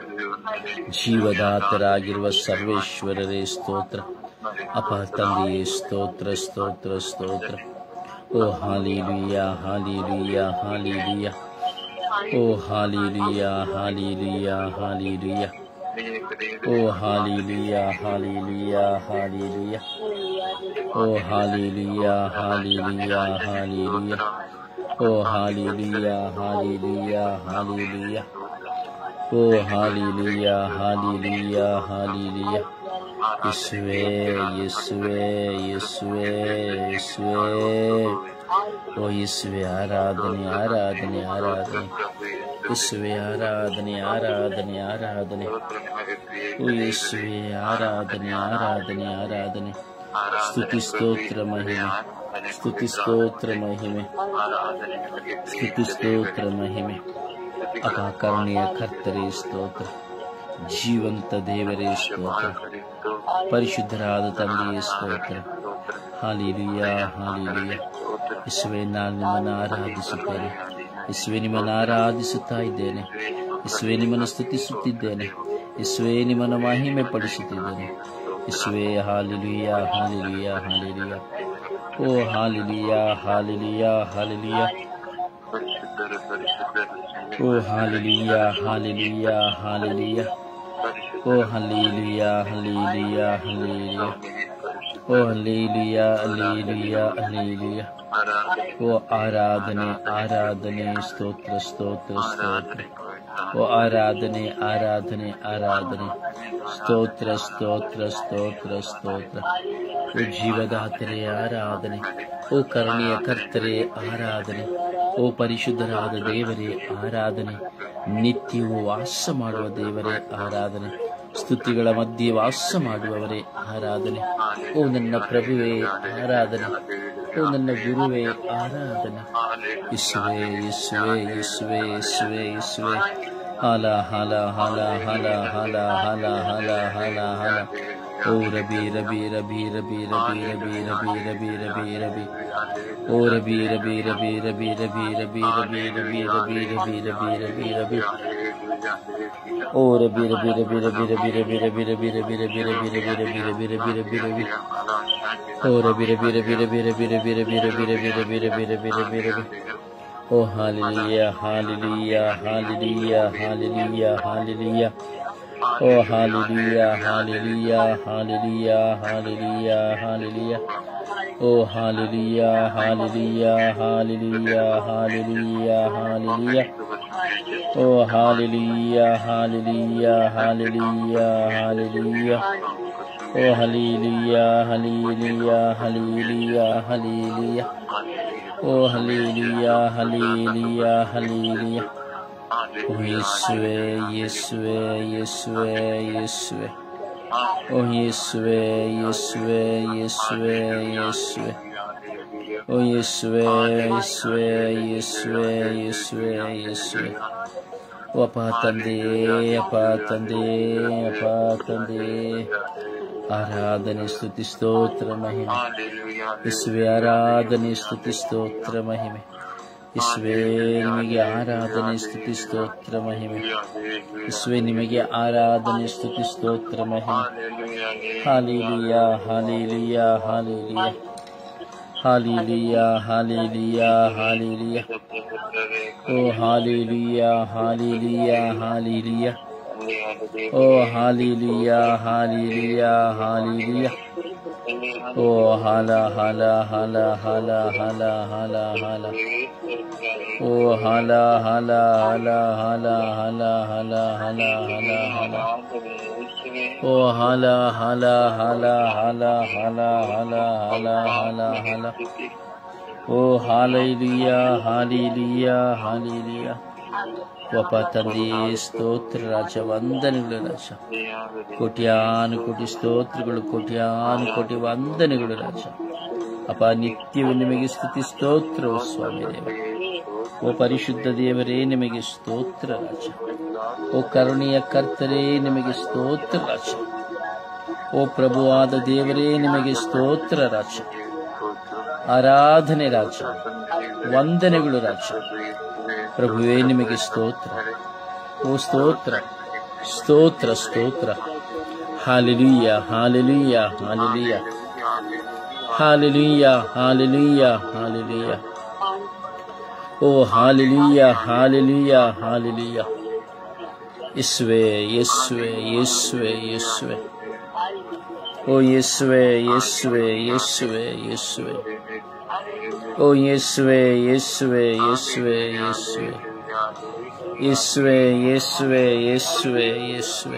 ಜೀವದಾತರಾಗಿರುವ ಸರ್ವೇಶ್ವರರೇ ಸ್ತೋತ್ರ ಅಪ ತಂದೆಯೇ ಸ್ತೋತ್ರ ಸ್ತೋತ್ರ ಸ್ತೋತ್ರ ಓ ಹಾಲಿಲುಯ್ಯ ಹಾಲಿಲುಯ್ಯ ಹಾಲಿಲುಯ್ಯ ಓ ಹಾಲಿಲುಯ್ಯ ಹಾಲಿಲುಯ್ಯ ಹಾಲಿಲುಯ್ಯ ಓ ಹಾಲಿಲುಯ್ಯ ಹಾಲಿಲುಯ್ಯ ಹಾಲಿಲುಯ್ಯ ಓ ಹಾಲಿಲುಯ್ಯ ಹಾಲಿಲುಯ್ಯ ಹಾಲಿಲುಯ್ಯ ಓ ಹಾಲಿಲುಯ್ಯ ಹಾಲಿಲುಯ್ಯ ಹಾಲಿಲುಯ್ಯ ಓ ಹಾಲಿಲುಯ್ಯ ಹಾಲಿಲುಯ್ಯ ಹಾಲಿಲುಯ್ಯ ಯೇಸುವೆ ಯೇಸುವೆ ಯೇಸುವೆ ಯೇಸುವೆ ಓ ಯೇಸುವೆ ಆರಾಧನೆ ಆರಾಧನೆ ಆರಾಧನೆ ಯೇಸುವೆ ಆರಾಧನೆ ಆರಾಧನೆ ಆರಾಧನೆ ಓ ಯೇಸುವೆ ಆರಾಧನೆ ಆರಾಧನೆ ಆರಾಧನೆ ಸ್ತುತಿ ಸ್ತೋತ್ರ ಮಹಿಮೆ ಸ್ತುತಿ ಸ್ತೋತ್ರ ಮಹಿಮೆ ಸ್ತುತಿ ಸ್ತೋತ್ರ ಮಹಿಮೆ ಅಕಾಕರ್ಣೀಯ ಕರ್ತರೇ ಸ್ತೋತ್ರ ಜೀವಂತ ದೇವರೇ ಸ್ತೋತ್ರ ಪರಿಶುದ್ಧರಾದ ತಂದೆಯೇ ಸ್ತೋತ್ರ ಹಾಲಿಲುಯ್ಯ ಹಾಲಿಲುಯ್ಯ ಯೇಸುವೆ ನಾನು ನಿಮ್ಮನ್ನು ಆರಾಧಿಸುತ್ತೇನೆ ಯೇಸುವೆ ನಿಮ್ಮನ್ನು ಆರಾಧಿಸುತ್ತಾ ಇದ್ದೇನೆ ಯೇಸುವೆ ನಿಮ್ಮನ್ನು ಸ್ತುತಿಸುತ್ತಿದ್ದೇನೆ ಯೇಸುವೆ ನಿಮ್ಮನ್ನು ಮಹಿಮೆ ಪಡಿಸುತ್ತಿದ್ದೇನೆ ಯೇಸುವೆ ಹಾಲಿಲುಯ್ಯ ಹಾಲಿಲುಯ್ಯ ಹಾಲಿಲುಯ್ಯ ಓ ಹಾಲಿಲುಯ್ಯ ಹಾಲಿಲುಯ್ಯ ಹಾಲಿಲುಯ್ಯ ಓ ಹಾಲಿಲುಯ್ಯ ಹಾಲಿಲುಯ್ಯ ಹಾಲಿಲುಯ್ಯ ಓ ಹಲ್ಲೀಲುಯ್ಯ ಹಲ್ಲೀಲುಯ್ಯ ಹಲ್ಲೀಲುಯ್ಯ ಓ ಹಲ್ಲೀಲುಯ್ಯ ಹಲ್ಲೀಲುಯ್ಯ ಹಲ್ಲೀಲುಯ್ಯ ಓ ಆರಾಧನೆ ಆರಾಧನೆ ಸ್ತೋತ್ರ ಸ್ತೋತ್ರ ಸ್ತೋತ್ರ ಓ ಆರಾಧನೆ ಆರಾಧನೆ ಆರಾಧನೆ ಸ್ತೋತ್ರ ಸ್ತೋತ್ರ ಸ್ತೋತ್ರ ಸ್ತೋತ್ರ ಓ ಜೀವದಾತರೇ ಆರಾಧನೆ ಓ ಕರುಣೆಯ ಕರ್ತರೇ ಆರಾಧನೆ ಓ ಪರಿಶುದ್ಧರಾದ ದೇವರೇ ಆರಾಧನೆ ನಿತ್ಯವೂ ವಾಸ ಮಾಡುವ ದೇವರೇ ಆರಾಧನೆ ಸ್ತುತಿಗಳ ಮಧ್ಯೆ ವಾಸ ಮಾಡುವವರೇ ಆರಾಧನೆ ಓ ನನ್ನ ಪ್ರಭುವೇ ಆರಾಧನೆ ಓ ನನ್ನ ಗುರುವೇ ಆರಾಧನೆ ಯೇಸುವೆ ಯೇಸುವೆ ಯೇಸುವೆ ಯೇಸುವೆ ಯೇಸುವೆ ಹಾಲ ಹಾಲ ಹಾಲ ಹಾಲ ಹಾಲ ಹಾಲ ಹಾಲ ಹಾಲ ಹಾಲ ಓ ರಬಿ ರಬಿ ರಬಿ ರಬಿ ರಬಿ ರಬಿ ರಬಿ ರಬಿ ರಬಿ ರಬಿ ಓ ರಬಿ ರಬಿ ರಬಿ ರಬಿ ರಬಿ ರಬಿ ರಬಿ ರಬಿ ರಬಿ ರಬಿ ರಬಿ ರಬಿ ರಬಿ ಓ ರಬಿ ರಬಿ ರಬಿ ರಬಿ ರಬಿ ರಬಿ ರಬಿ ರಬಿ ರಬಿ ರಬಿ ರಬಿ ರಬಿ ರಬಿ ರಬಿ ರಬಿ ರಬಿ ರಬಿ ಓ ರಬಿ ರಬಿ ರಬಿ ರಬಿ ರಬಿ ರಬಿ ರಬಿ ರಬಿ ರಬಿ ರಬಿ ರಬಿ ರಬಿ ರಬಿ ರಬಿ ಓ ಹಾಲಿಲಿಯ ಹಾಲಿಲಿಯ ಹಾಲಿಲಿಯ ಹಾಲಿಲಿಯ ಹಾಲಿಲಿಯ ಓ ಹಾಲಿಲಿಯ ಹಾಲಿಲಿಯ ಹಾಲಿಲಿಯ ಹಾಲಿಲಿಯ ಹಾಲಿಲಿಯ ಓ ಹಾಲಿಲಿಯ ಹಾಲಿಲಿಯ ಹಾಲಿಲಿಯ ಹಾಲಿಲಿಯ ಹಾಲಿಲಿಯ ಓ ಹಾಲಿಲಿಯ ಹಾಲಿಲಿಯ ಹಾಲಿಲಿಯ ಹಾಲಿಲಿಯ ಓ ಹಲೀಲಿಯ ಹಲೀಲಿಯ ಹಲೀಲಿಯ ಹಲೀಲಿಯ ಓ ಹಲೀಲಿಯ ಹಲೀಲಿಯ ಹಲೀಲಿಯ ಓ ಯೇಸುವೆ ಯೇಸುವೆ ಯೇಸುವೆ ಯೇಸುವೆ ಓ ಯೇಸುವೆ ಯೇಸುವೆ ಯೇಸುವೆ ಯೇಸುವೆ ಓ ಯೇಸುವೆ ಯೇಸುವೆ ಯೇಸುವೆ ಯೇಸುವೆ ಯೇಸುವೆ ಓ ಅಪ್ಪ ತಂದೆ ಅಪ್ಪ ತಂದೆ ಅಪ್ಪ ತಂದೆ ಆರಾಧನೆ ಸ್ತುತಿ ಸ್ತೋತ್ರ ಮಹಿಮೆ ಯೇಸುವೆ ಆರಾಧನೆ ಸ್ತುತಿ ಸ್ತೋತ್ರ ಮಹಿಮೆ ಯೇಸುವೆ ನಿಮಗೆ ಆರಾಧನೆ ಸ್ತುತಿ ಸ್ತೋತ್ರ ಮಹಿಮೆ ಯೇಸುವೆ ನಿಮಗೆ ಆರಾಧನೆ ಸ್ತುತಿ ಸ್ತೋತ್ರ ಮಹಿಮೆ ಹಾಲಿಲಿಯ ಹಾಲಿಲಿಯ ಹಾಲಿಲಿಯ ಹಾಲಿಲಿಯ ಹಾಲಿಲಿಯ ಹಾಲಿಲಿಯ ಓ ಹಾಲಿಲಿಯ ಹಾಲಿಲಿಯ ಹಾಲಿಲಿಯ ಓ ಹಾಲಿಲಿಯ ಹಾಲಿಲಿಯ ಹಾಲಿಲಿಯ ಓ ಹಾಲ ಹಾಲ ಹಾಲ ಹಾಲ ಹಾಲ ಹಾಲ ಹಾಲ ಓ ಹಾಲ ಹಾಲ ಹಾಲ ಹಾಲ ಹಾಲ ಹಾಲ ಹಾಲ ಹಾಲ ಹಾಲ ಓ ಹಾಲ ಹಾಲ ಹಾಲ ಹಾಲ ಹಾಲ ಹಾಲ ಹಾಲ ಹಾಲ ಹಾಲ ಓ ಹಾಲೈಲಿಯ ಹಾಲಿಲಿಯ ಹಾಲಿಲಿಯ ಒಬ್ಬ ತಂದೆಯೇ ಸ್ತೋತ್ರ ರಾಜ ವಂದನೆಗಳು ರಾಜ ಕೋಟ್ಯಾನು ಕೋಟಿ ಸ್ತೋತ್ರಗಳು ಕೋಟ್ಯಾನು ಕೋಟಿ ವಂದನೆಗಳು ರಾಜ ಅಪ್ಪ ನಿತ್ಯವೂ ನಿಮಗೆ ಸ್ತುತಿ ಸ್ತೋತ್ರವು ಸ್ವಾಮಿ ದೇವ ಓ ಪರಿಶುದ್ಧ ದೇವರೇ ನಿಮಗೆ ಸ್ತೋತ್ರ ರಾಜ ಓ ಕರುಣೆಯ ಕರ್ತರೇ ನಿಮಗೆ ಸ್ತೋತ್ರ ರಾಜ ಓ ಪ್ರಭುವಾದ ದೇವರೇ ನಿಮಗೆ ಸ್ತೋತ್ರ ರಾಜ ಆರಾಧನೆ ರಾಜ ವಂದನೆಗಳು ರಾಜ ಪ್ರಭುವೇ ನಿಮಗೆ ಸ್ತೋತ್ರ ಓ ಸ್ತೋತ್ರ ಸ್ತೋತ್ರ ಸ್ತೋತ್ರ ಹಾಲಿಲುಯ್ಯ ಹಾಲಿಲುಯ್ಯ ಹಾಲಿಲುಯ್ಯ ಹಾಲಿಲುಯ್ಯ ಹಾಲಿಲುಯ್ಯ ಹಾಲಿಲುಯ್ಯ ಓ ಹಾಲಿಲುಯ್ಯ ಹಾಲಿಲುಯ್ಯ ಹಾಲಿಲುಯ್ಯ ಯೇಸುವೆ ಯೇಸುವೆ ಯೇಸುವೆ ಯೇಸುವೆ ಓ ಯೇಸುವೆ ಯೇಸುವೆ ಯೇಸುವೆ ಯೇಸುವೆ ಓ ಯೇಸುವೆ ಯೇಸುವೆ ಯೇಸುವೆ ಯೇಸುವೆ ಯೇಸುವೆ ಯೇಸುವೆ ಯೇಸುವೆ ಯೇಸುವೆ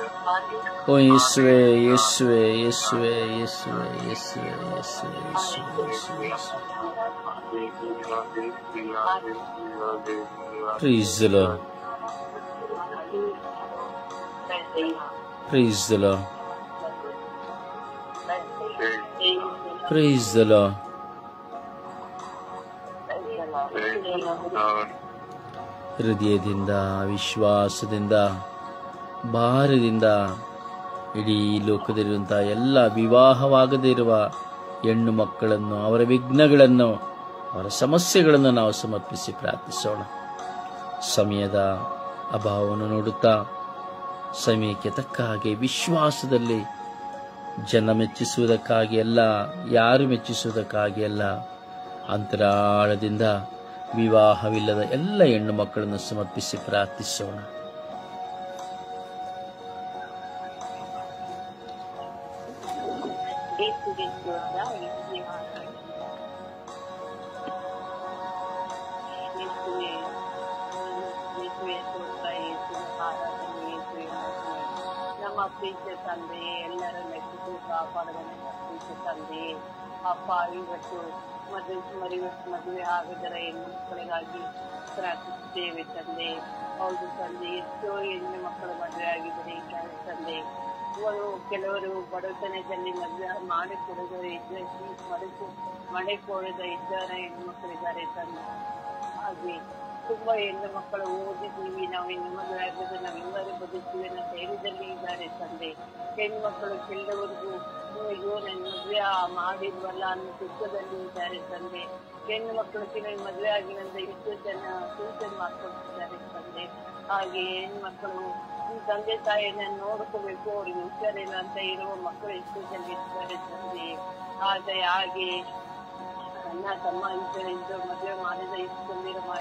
ಓ ಯೇಸುವೆ ಯೇಸುವೆ ಯೇಸುವೆ ಯೇಸುವೆ ಯೇಸುವೆ ಯೇಸುವೆ ಯೇಸುವೆ ಯೇಸುವೆ Praise the Lord. Praise the Lord. Praise the Lord. ಹೃದಯದಿಂದ ವಿಶ್ವಾಸದಿಂದ ಭಾರದಿಂದ ಇಡೀ ಲೋಕದಲ್ಲಿರುವಂತಹ ಎಲ್ಲ ವಿವಾಹವಾಗದೇ ಇರುವ ಹೆಣ್ಣು ಮಕ್ಕಳನ್ನು ಅವರ ವಿಘ್ನಗಳನ್ನು ಅವರ ಸಮಸ್ಯೆಗಳನ್ನು ನಾವು ಸಮರ್ಪಿಸಿ ಪ್ರಾರ್ಥಿಸೋಣ ಸಮಯದ ಅಭಾವವನ್ನು ನೋಡುತ್ತಾ ಸಮಯಕ್ಕೆ ತಕ್ಕ ಹಾಗೆ ವಿಶ್ವಾಸದಲ್ಲಿ ಜನ ಮೆಚ್ಚಿಸುವುದಕ್ಕಾಗಿ ಅಲ್ಲ ಯಾರು ಮೆಚ್ಚಿಸುವುದಕ್ಕಾಗಿ ಅಲ್ಲ ಅಂತರಾಳದಿಂದ ವಿವಾಹವಿಲ್ಲದ ಎಲ್ಲ ಹೆಣ್ಣು ಮಕ್ಕಳನ್ನು ಸಮರ್ಪಿಸಿ ಪ್ರಾರ್ಥಿಸೋಣ ಯೇಸುವೆ ಸ್ತೋತ್ರ, ಯೇಸುವೆ ಆರಾಧನೆ. ಯೇಸುವೆ, ಯೇಸುವೆ ಸ್ತೋತ್ರ, ಯೇಸುವೆ ಆರಾಧನೆ, ಯೇಸುವೆ ಮಹಿಮೆ. ನಮ್ಮ ಪ್ರೀತಿಯ ತಂದೆ ಎಲ್ಲರ ಲೆಕ್ಕಿಸಿ ಕಾಪಾಡುವ ನಮ್ಮ ಪ್ರೀತಿಯ ತಂದೆ ಅಪ್ಪ ಇವತ್ತು ಮದುವೆ ಮದುವೆ ಮದುವೆ ಆಗದರ ಹೆಣ್ಣು ಮಕ್ಕಳಿಗಾಗಿ ಪ್ರಾರ್ಥಿಸುತ್ತೇವೆ ತಂದೆ ಹೌದು ತಂದೆ ಎಷ್ಟೋ ಹೆಣ್ಣು ಮಕ್ಕಳು ಮದುವೆ ಆಗಿದ್ದಾರೆ ತಂದೆ ಇವರು ಕೆಲವರು ಬಡತನದಲ್ಲಿ ಮದುವೆ ಮಾಡಿಕೊಡದ ಇದ್ದ ಮಡಕು ಮಡಿಕೊಳ್ಳದ ಇದ್ದಾರೆ ಹೆಣ್ಣು ಮಕ್ಕಳಿದ್ದಾರೆ ತಂದೆ ಹಾಗೆ ತುಂಬಾ ಹೆಣ್ಣು ಮಕ್ಕಳು ಓದಿದ್ದೀವಿ ನಾವು ಇನ್ನು ಮದುವೆ ಆಗದೆ ನಾವೆಲ್ಲರೂ ಬದುಕ್ತೀವಿ ಅನ್ನೋ ಧೈರ್ಯದಲ್ಲಿ ಇದ್ದಾರೆ ತಂದೆ ಹೆಣ್ಣು ಮಕ್ಕಳು ಕೆಲವರಿಗೂ ಅಯ್ಯೋ ನನ್ನ ಮದುವೆ ಮಾಡಿಲ್ವಲ್ಲ ಅನ್ನೋ ದುಃಖದಲ್ಲಿ ಇದ್ದಾರೆ ತಂದೆ ಹೆಣ್ಣು ಮಕ್ಕಳು ಕೆಲವು ಮದುವೆ ಆಗಿನಂತ ಎಷ್ಟು ಜನ ಸೂಚನೆ ಮಾಡ್ಕೊಳ್ತಿದ್ದಾರೆ ತಂದೆ ಹಾಗೆ ಹೆಣ್ಣು ಮಕ್ಕಳು ಈ ತಂದೆ ತಾಯಿಯನ್ನ ನೋಡ್ಕೋಬೇಕು ಅವ್ರಿಗೆ ಹುಷಾರಿಲ್ಲ ಅಂತ ಇರುವ ಮಕ್ಕಳು ಎಷ್ಟು ಜನ ಇರ್ತಾರೆ ತಂದೆ ಹಾಗೆ ಹಾಗೆ ಅಣ್ಣ ತಮ್ಮ ಇಬ್ಬರು ಇದ್ದು ಮದುವೆ ಮಾಡಿದ ಇಷ್ಟೊಂದಿರೋ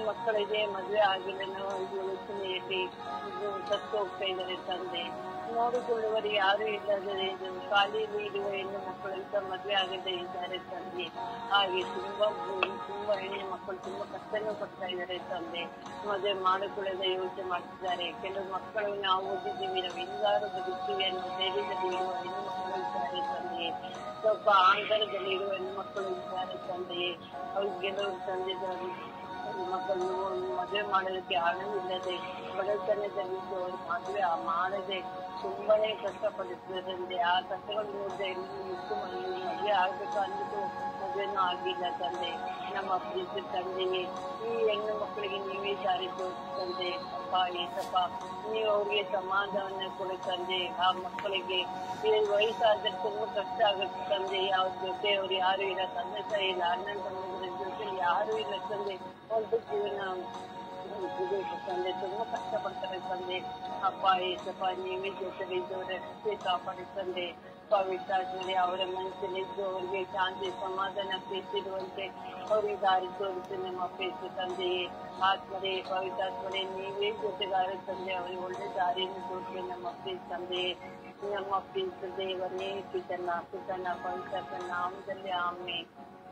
ಮಕ್ಕಳಿದೆ ಮದುವೆ ಆಗಿಲ್ಲ ನಾವು ಇದು ಯೋಚನೆಯಲ್ಲಿ ಇದು ಸತ್ತು ಹೋಗ್ತಾ ಇದ್ದಾರೆ ತಂದೆ ನೋಡಿಕೊಳ್ಳುವರು ಯಾರು ಇಲ್ಲದರೆ ಇದು ಶಾಲೆಯಲ್ಲಿ ಇರುವ ಹೆಣ್ಣು ಮಕ್ಕಳು ಇಂಥ ಮದುವೆ ಆಗದೆ ಇದ್ದಾರೆ ತಂದೆ ಹಾಗೆ ತುಂಬಾ ತುಂಬಾ ಹೆಣ್ಣು ಮಕ್ಕಳು ತುಂಬಾ ಕಷ್ಟನೂ ಪಡ್ತಾ ಇದ್ದಾರೆ ತಂದೆ ಮದುವೆ ಮಾಡಿಕೊಳ್ಳದ ಯೋಚನೆ ಮಾಡ್ತಿದ್ದಾರೆ ಕೆಲವು ಮಕ್ಕಳು ನಾವು ಓದಿದ್ದೀವಿ ನಾವು ಎಲ್ಲಾರು ಬದುಕ್ತೀವಿ ಅನ್ನೋ ಧೈರ್ಯದಲ್ಲಿ ಇರುವ ಹೆಣ್ಣು ಮಕ್ಕಳು ಇದ್ದಾರೆ ತಂದೆ ಸ್ವಲ್ಪ ಆಂತರದಲ್ಲಿ ಇರುವ ಹೆಣ್ಣು ಮಕ್ಕಳು ಇದ್ದಾರೆ ತಂದೆ ಅವ್ರಿಗೆ ಕೆಲವರು ತಂದೆ ಮಕ್ಕಳು ಮದುವೆ ಮಾಡೋದಕ್ಕೆ ಹಣವಿಲ್ಲದೆ ಬಡತನದಲ್ಲಿ ಅವರು ಮದುವೆ ಮಾಡದೆ ತುಂಬಾನೇ ಕಷ್ಟಪಡುತ್ತಿದ್ದಾರೆ ಆ ಕಷ್ಟಗಳು ನೋಡಿದ್ರೆ ಇನ್ನು ಇಷ್ಟು ಮದುವೆ ಆಗ್ಬೇಕು ಅಂದ್ಬಿಟ್ಟು ಮದುವೆನೂ ಆಗಿಲ್ಲ ತಂದೆ ನಮ್ಮ ಪ್ರೀತಿ ತಂದೆಗೆ ಈ ಹೆಣ್ಣು ಮಕ್ಕಳಿಗೆ ನೀವೇ ದಾರಿ ತೋರಿಸ್ತಂದೆ ಅಪ್ಪ ಏಸಪ್ಪ ನೀವು ಅವ್ರಿಗೆ ಸಮಾಧಾನ ಕೊಡು ತಂದೆ ಆ ಮಕ್ಕಳಿಗೆ ಈ ವಯಸ್ಸಾದ್ರೆ ತುಂಬಾ ಕಷ್ಟ ಆಗುತ್ತೆ ತಂದೆ ಯಾವ ಜೊತೆ ಅವ್ರು ಯಾರು ಇಲ್ಲ ತಂದೆ ತಾಯಿ ಇಲ್ಲ ಅಣ್ಣನ ತಮ್ಮಂದಿರ ಜೊತೆ ಯಾರು ಇಲ್ಲ ತಂದೆ ಒಂದು ಜೀವನ ಇರ್ಬೇಕು ತಂದೆ ತುಂಬಾ ಕಷ್ಟಪಡ್ತಾರೆ ತಂದೆ ಅಪ್ಪ ಏಸಪ್ಪ ನೀವೇ ಜೊತೆಲಿ ಇದ್ದವ್ರ ರಕ್ಷೆ ಕಾಪಾಡಿ ತಂದೆ ಪವಿತ್ರಾತ್ಮನೆ ಅವರ ಮನಸ್ಸಲ್ಲಿದ್ದು ಅವರಿಗೆ ಶಾಂತಿ ಸಮಾಧಾನ ಪ್ರೀತಿರುವಂತೆ ಅವರಿಗೆ ದಾರಿ ತೋರಿಸಿ ನಮ್ಮ ಅಪೇಕ್ಷೆ ತಂದೆಯೇ ಆತ್ಮರೇ ಪವಿತ್ರಾತ್ಮರೇ ನೀವೇ ಜೊತೆಗಾರ ತಂದೆ ಅವರಿಗೆ ಒಳ್ಳೆ ದಾರಿಯನ್ನು ತೋರಿಸಿ ನಮ್ಮ ಅಪೇಕ್ಷೆ ತಂದೆಯೇ ನಮ್ಮ ಪ್ರೀತಿ ದೇವರೇ ಪಿತನ ಪಿತನ ಪವಿತ್ರ ನಾಮದಲ್ಲಿ ಆಮೆ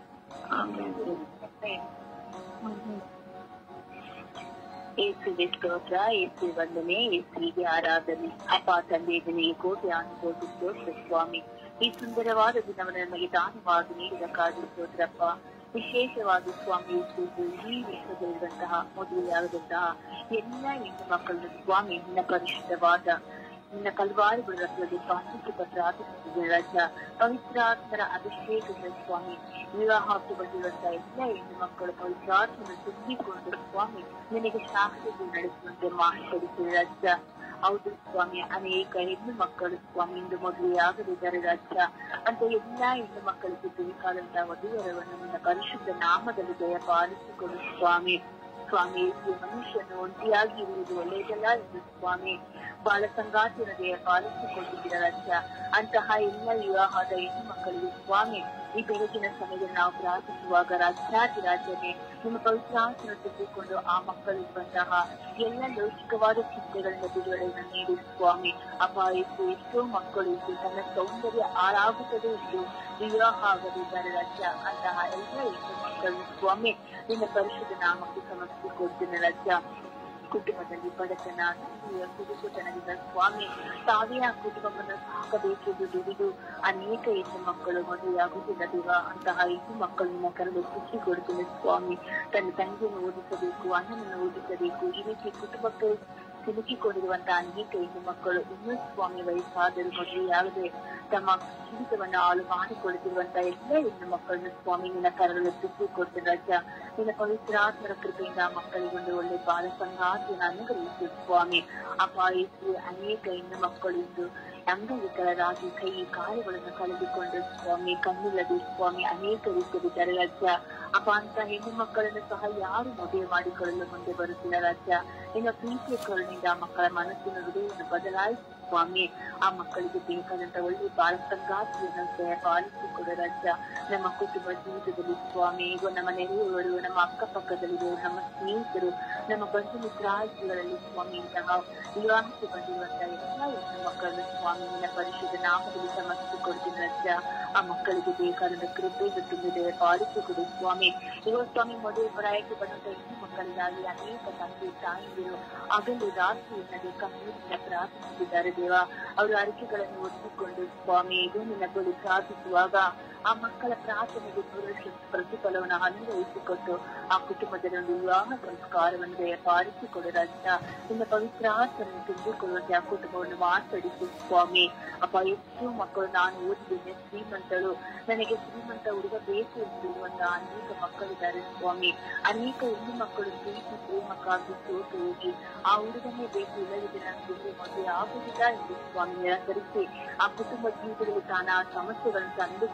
ಯೇಸುವಿಗೆ ಸ್ತೋತ್ರ ಯೇಸು ವಂದನೆ ಯೇಸುವಿಗೆ ಆರಾಧನೆ ಅಪ್ಪ ತಂದೆ ನಿನಗೆ ಕೋಟಿ ಅನುಭವ ಸ್ತೋತ್ರ ಸ್ವಾಮಿ ಈ ಸುಂದರವಾದ ದಿನವನ್ನು ನಮಗೆ ದಾನವಾಗಿ ನೀಡಿದಕ್ಕಾಗಿ ಸ್ತೋತ್ರಪ್ಪ ವಿಶೇಷವಾಗಿ ಸ್ವಾಮಿ ಯೇಸು ಈ ವಿಶ್ವದಲ್ಲಿರುವಂತಹ ಮದುವೆಯಾಗದಂತಹ ಎಲ್ಲ ಹೆಣ್ಣು ಮಕ್ಕಳನ್ನು ಸ್ವಾಮಿ ನಿನ್ನ ಪರಿಶುದ್ಧವಾದ ನಿನ್ನ ಕಲ್ವಾರಿಗಳ ರಕ್ತದಲ್ಲಿ ಪ್ರಾರ್ಥಿಸುತ್ತ ಪ್ರಾರ್ಥಿಸುತ್ತಿದೆ ರಾಜ ಪವಿತ್ರಾತ್ಮರ ಅಭಿಷೇಕದ ಸ್ವಾಮಿ ವಿವಾಹಕ್ಕೆ ಬಂದಿರುವಂತಹ ಎಲ್ಲ ಹೆಣ್ಣು ಮಕ್ಕಳು ಪವಿತ್ರಾತ್ಮನ ತುಂಬಿಕೊಂಡು ಸ್ವಾಮಿ ನಿನಗೆ ಶಾಸ್ತ್ರಗಳು ನಡೆಸುವಂತೆ ಮಾತನಾಡಿಸಿದ ರಾಜ್ಯ ಹೌದು ಸ್ವಾಮಿ ಅನೇಕ ಹೆಣ್ಣು ಮಕ್ಕಳು ಸ್ವಾಮಿ ಇಂದು ಮದುವೆಯಾಗದಿದ್ದಾರೆ ರಾಜ್ಯ ಅಂತ ಎಲ್ಲಾ ಹೆಣ್ಣು ಮಕ್ಕಳಿಗೆ ಬೇಕಾದಂತಹ ವಧುವರವನ್ನು ನಿನ್ನ ಪರಿಶುದ್ಧ ನಾಮದಲ್ಲಿ ದಯ ಪಾಲಿಸಿಕೊಡು ಸ್ವಾಮಿ ಸ್ವಾಮಿ ಈ ಮನುಷ್ಯನು ಒಂಟಿಯಾಗಿ ಇರುವುದು ಒಳ್ಳೆಯದಲ್ಲ ಎಂದು ಸ್ವಾಮಿ ಬಾಳ ಸಂಗಾತಿನ ದಯ ಪಾಲಿಸಿಕೊಂಡಿದ್ದೀರ ರಾಜ್ಯ ಅಂತಹ ಎಲ್ಲ ವಿವಾಹದ ಹೆಣ್ಣು ಮಕ್ಕಳಿಗೆ ಸ್ವಾಮಿ ಈ ಬೆಳಗಿನ ಸಮಯದಲ್ಲಿ ನಾವು ಪ್ರಾರ್ಥಿಸುವಾಗ ರಾಜ್ಯಾತಿ ರಾಜ್ಯನೇ ನಿಮ್ಮ ಪವಿತ್ರಾಸನ ತುಂಬಿಕೊಂಡು ಆ ಮಕ್ಕಳಿರುವಂತಹ ಎಲ್ಲ ಲೌಕಿಕವಾದ ಚಿಂತೆಗಳಿಂದ ಬಿಡುಗಡೆಯನ್ನು ನೀಡಿ ಸ್ವಾಮಿ ಅಪಾಯಿತು ಎಷ್ಟೋ ಮಕ್ಕಳು ಇದ್ದು ತನ್ನ ಸೌಂದರ್ಯ ಹಾಳಾಗುತ್ತದೆ ಎಂದು ವಿವಾಹ ಆಗದಿದ್ದಾರೆ ರಾಜ್ಯ ಅಂತಹ ಎಲ್ಲ ಹೆಣ್ಣು ಮಕ್ಕಳು ಸ್ವಾಮಿ ನಿನ್ನ ಪರಿಶುದ್ಧ ನಾಮಕ್ಕೆ ಸಮರ್ಪಿಸಿಕೊಡ್ತೇನೆ ರಾಜ್ಯ ಕುಟುಂಬದಲ್ಲಿ ಬಡತನ ನಂಬಿಯ ಕುಡುಕುತನದಿಂದ ಸ್ವಾಮಿ ತಾವೇ ಆ ಕುಟುಂಬವನ್ನು ಸಾಕಬೇಕೆಂದು ದುಡಿದು ಅನೇಕ ಹೆಣ್ಣು ಮಕ್ಕಳು ಮದುವೆಯಾಗುತ್ತಿಲ್ಲ ದೇವ ಅಂತಹ ಹೆಣ್ಣು ಮಕ್ಕಳನ್ನ ಕರೆದು ಖುಷಿ ಕೊಡುತ್ತೇನೆ ಸ್ವಾಮಿ ತನ್ನ ತಂಗಿಯನ್ನು ಓದಿಸಬೇಕು ಅಣ್ಣನನ್ನು ಓದಿಸಬೇಕು ಈ ರೀತಿ ಕುಟುಂಬಕ್ಕೆ ಸಿಲುಕಿಕೊಂಡಿರುವಂತಹ ಅನೇಕ ಹೆಣ್ಣು ಮಕ್ಕಳು ಇನ್ನೂ ಸ್ವಾಮಿ ವಯಸ್ಸಾದರೂ ಮದುವೆಯಾಗದೆ ತಮ್ಮ ಜೀವಿತವನ್ನು ಹಾಳು ಮಾಡಿಕೊಳ್ಳುತ್ತಿರುವಂತಹ ಎಲ್ಲ ಹೆಣ್ಣು ಮಕ್ಕಳನ್ನು ಸ್ವಾಮಿ ನಿನ್ನ ಕರಗಳು ತುಂಬಿಕೊಡ್ತೇನೆ ರಾಜ್ಯ ನಿನ್ನ ಪವಿತ್ರಾತ್ಮರ ಕೃಪೆಯಿಂದ ಆ ಮಕ್ಕಳಿಗೊಂದು ಒಳ್ಳೆ ಬಾಲ ಸಂಗಾತಿಯನ್ನು ಅನುಗ್ರಹಿಸು ಸ್ವಾಮಿ ಅಪಾಯಿಸಿ ಅನೇಕ ಹೆಣ್ಣು ಮಕ್ಕಳು ಇಂದು ಅಂಗವಿಕಲರಾಗಿ ಕೈ ಕಾಲುಗಳನ್ನು ಕಳೆದುಕೊಂಡು ಸ್ವಾಮಿ ಕಣ್ಣಿಲ್ಲದೆ ಸ್ವಾಮಿ ಅನೇಕ ರೀತಿಯಲ್ಲಿದ್ದಾರೆ ರಾಜ್ಯ ಅಪ್ಪ ಅಂತ ಹೆಣ್ಣು ಮಕ್ಕಳನ್ನು ಸಹ ಯಾರು ಮದುವೆ ಮಾಡಿಕೊಳ್ಳಲು ಮುಂದೆ ಬರುತ್ತಿಲ್ಲ ರಾಜ್ಯ ನಿನ್ನ ಪ್ರೀತಿಯ ಕರುಣಿಂದ ಆ ಮಕ್ಕಳ ಮನಸ್ಸಿನ ಹೃದಯವನ್ನು ಬದಲಾಯಿಸಿ ಸ್ವಾಮಿ ಆ ಮಕ್ಕಳಿಗೆ ಬೇಕಾದಂತ ಒಳ್ಳೆ ಬಾಳ ಸಂಗಾತಿಯನ್ನು ದಯ ಪಾಲಿಸಿಕೊಡ ರಾಜ್ಯ ನಮ್ಮ ಕುಟುಂಬ ಜೀವಿತದಲ್ಲಿ ಸ್ವಾಮಿ ಈಗ ನಮ್ಮ ನೆರೆಯವರು ನಮ್ಮ ಅಕ್ಕಪಕ್ಕದಲ್ಲಿರುವ ನಮ್ಮ ಸ್ನೇಹಿತರು ನಮ್ಮ ಬಂಧು ಮಿತ್ರಾಜಿಗಳಲ್ಲಿ ಸ್ವಾಮಿ ಇಂತಹ ವಿವಾಹಕ್ಕೆ ಬಂದಿರುವಂತಹ ಎಲ್ಲ ಹೆಣ್ಣು ಮಕ್ಕಳನ್ನು ಸ್ವಾಮಿ ನಿನ್ನ ಪರಿಶುದ್ಧ ನಾಮದಲ್ಲಿ ಸಮರ್ಪಿಸಿಕೊಡ್ತೀನಿ ರಾಜ್ಯ ಆ ಮಕ್ಕಳಿಗೆ ಬೇಕಾದ ಕೃಪೆಯನ್ನು ತುಂಬಿದೆ ಪಾಲಿಸಿಕೊಡು ಸ್ವಾಮಿ ಇವಾಗ ಸ್ವಾಮಿ ಮದುವೆ ಪರಾಯಕ್ಕೆ ಬಂದಂತ ಹೆಣ್ಣು ಮಕ್ಕಳಿಗಾಗಿ ಅನೇಕ ತಂದೆ ತಾಯಿಯರು ಹಗಲು ರಾತ್ರಿ ಎನ್ನದೆ ಕಣ್ಣೀರಿನ ಪ್ರಾರ್ಥಿಸುತ್ತಿದ್ದಾರೆ ದೇವ ಅವರು ಅರಿಕೆಗಳನ್ನು ಒತ್ತಿಕೊಂಡು ಸ್ವಾಮಿ ಇದು ನಿನ್ನ ಬಳಿ ಪ್ರಾರ್ಥಿಸುವಾಗ ಆ ಮಕ್ಕಳ ಪ್ರಾರ್ಥನೆಗೆ ಪುರುಷ ಪ್ರತಿಫಲವನ್ನು ಅನ್ವಯಿಸಿಕೊಟ್ಟು ಆ ಕುಟುಂಬದಲ್ಲಿ ಒಂದು ವಿವಾಹ ಸಂಸ್ಕಾರವನ್ನು ದಯಪಾಲಿಸಿಕೊಡು ರಾಜ್ಯ ನಿನ್ನ ಪವಿತ್ರಾತ್ಮನ್ನು ತುಂಬಿಕೊಳ್ಳುವಂತೆ ಆ ಕುಟುಂಬವನ್ನು ಮಾತಡಿಸು ಸ್ವಾಮಿ ಅಪ್ಪ ಎಷ್ಟು ಮಕ್ಕಳು ನಾನು ಓದಿದ್ದೇನೆ ಶ್ರೀಮಂತರು ನನಗೆ ಶ್ರೀಮಂತ ಹುಡುಗ ಬೇಕು ಎಂದಿರುವಂತಹ ಅನೇಕ ಮಕ್ಕಳಿದ್ದಾರೆ ಸ್ವಾಮಿ ಅನೇಕ ಹೆಣ್ಣು ಮಕ್ಕಳು ಪ್ರೀತಿ ಪ್ರೇಮಕ್ಕಾಗಿ ಸೋತು ಹೋಗಿ ಆ ಹುಡುಗನೇ ಬೇಕು ಇಲ್ಲದಿದ್ದರೆ ನನಗೆ ಮದುವೆ ಆಗುವುದಿಲ್ಲ ಎಂದು ಸ್ವಾಮಿ ನಿರಾಕರಿಸಿ ಆ ಕುಟುಂಬ ಜೀವಿತದಲ್ಲಿ ತಾನ ಆ ಸಮಸ್ಯೆಗಳನ್ನು ತಂದುಕೊಂಡು ಸ್ವಾಮಿ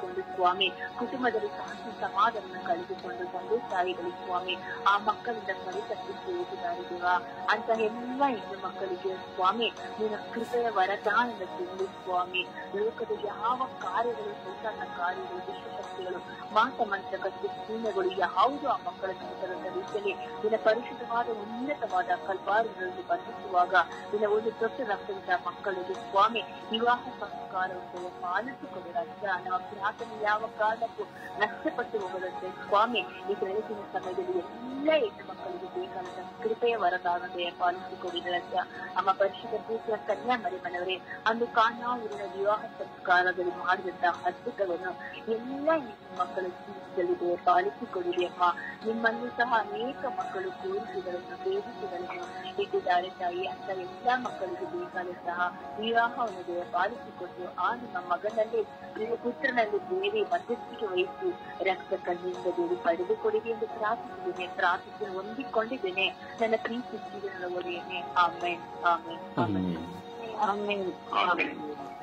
ಸ್ವಾಮಿ ಕುಟುಂಬದಲ್ಲಿ ಶಾಂತಿ ಸಮಾಧಾನ ಕಳೆದುಕೊಂಡು ತಂದೆ ತಾಯಿಗಳು ಸ್ವಾಮಿ ಆ ಮಕ್ಕಳಿಂದ ಪರಿತಪ್ಪಿಸಿ ಹೋಗಿದ್ದಾರೆ ದೇವ ಅಂತ ಎಲ್ಲ ಹೆಣ್ಣು ಮಕ್ಕಳಿಗೆ ಸ್ವಾಮಿ ನಿನ್ನ ಕೃಪೆಯ ವರದಾನದ ತಿಂದು ಸ್ವಾಮಿ ಲೋಕದ ಯಾವ ಕಾರ್ಯಗಳು ಸೈತಾನ ಕಾರ್ಯಗಳು ದುಷ್ಟಶಕ್ತಿಗಳು ಮಾತ ಮಂತ್ರಕ ಶೂನ್ಯಗಳು ಯಾವುದು ಆ ಮಕ್ಕಳ ಜೀವಿತದ ರೀತಿಯಲ್ಲಿ ನಿನ್ನ ಪರಿಶುದ್ಧವಾದ ಉನ್ನತವಾದ ಕಲ್ಪಾರುಗಳಲ್ಲಿ ಬಂಧಿಸುವಾಗ ನಿನ್ನ ಒಂದು ದೊಡ್ಡ ರಕ್ತದಿಂದ ಮಕ್ಕಳಿಗೆ ಸ್ವಾಮಿ ವಿವಾಹ ಸಂಸ್ಕಾರವನ್ನು ಪಾಲಿಸಿಕೊಂಡು ರಾಜ್ಯ ನಮ್ಮ ಪ್ರಾರ್ಥನೆ ಯಾವ ಕಾರಣಕ್ಕೂ ನಷ್ಟಪಟ್ಟು ಹೋಗದಂತೆ ಸ್ವಾಮಿ ಈ ಬೆಳಗಿನ ಸಮಯದಲ್ಲಿ ಎಲ್ಲ ಹೆಣ್ಣು ಮಕ್ಕಳಿಗೆ ಬೇಕಾದ ಕೃಪೆಯ ವರದಾನತೆಯ ಪಾಲಿಸಿಕೊಡಿ ರಾಜ್ಯ ನಮ್ಮ ಪರಿಶುದ್ಧ ಪೂಜೆಯ ಕನ್ಯಾ ಮರಿಮನವರೇ ಅಂದು ಕಾನಾವೂರಿನ ವಿವಾಹ ಸಂಸ್ಕಾರದಲ್ಲಿ ಮಾಡಿದಂತಹ ಅದ್ಭುತವನ್ನು ಎಲ್ಲ ಹೆಣ್ಣು ಮಕ್ಕಳ ಜೀವಿತದಲ್ಲಿ ಪಾಲಿಸಿಕೊಡಿರಿ ಅಮ್ಮ ನಿಮ್ಮನ್ನು ಸಹ ಅನೇಕ ಮಕ್ಕಳು ಕೋರಿಕೆಗಳನ್ನು ಬೇಡಿಕೆಗಳನ್ನು ಇಟ್ಟಿದ್ದಾರೆ ತಾಯಿ ಅಂತ ಎಲ್ಲಾ ಮಕ್ಕಳಿಗೆ ಬೇಕಾದಂತಹ ವಿವಾಹವನ್ನು ದೇವ ಪಾಲಿಸಿಕೊಟ್ಟು ಆ ನಿಮ್ಮ ಮಗನಲ್ಲಿ ನಿಮ್ಮ ಪುತ್ರನಲ್ಲಿ ದೇವಿ ಮಧ್ಯಸ್ಥಿಕೆ ವಹಿಸಿ ರಕ್ತ ಕಣ್ಣಿಂದ ದೇವಿ ಪಡೆದುಕೊಡಿರಿ ಎಂದು ಪ್ರಾರ್ಥಿಸಿದ್ದೇನೆ ಪ್ರಾರ್ಥಿಸಿ ಹೊಂದಿಕೊಂಡಿದ್ದೇನೆ ನನ್ನ ಪ್ರೀತಿ ಜೀವನದ ಒಡೆಯನೆ ಆಮೇನ್ ಆಮೇನ್ ಆಮೇನ್ ಆಮೇನ್ ಆಮೇನ್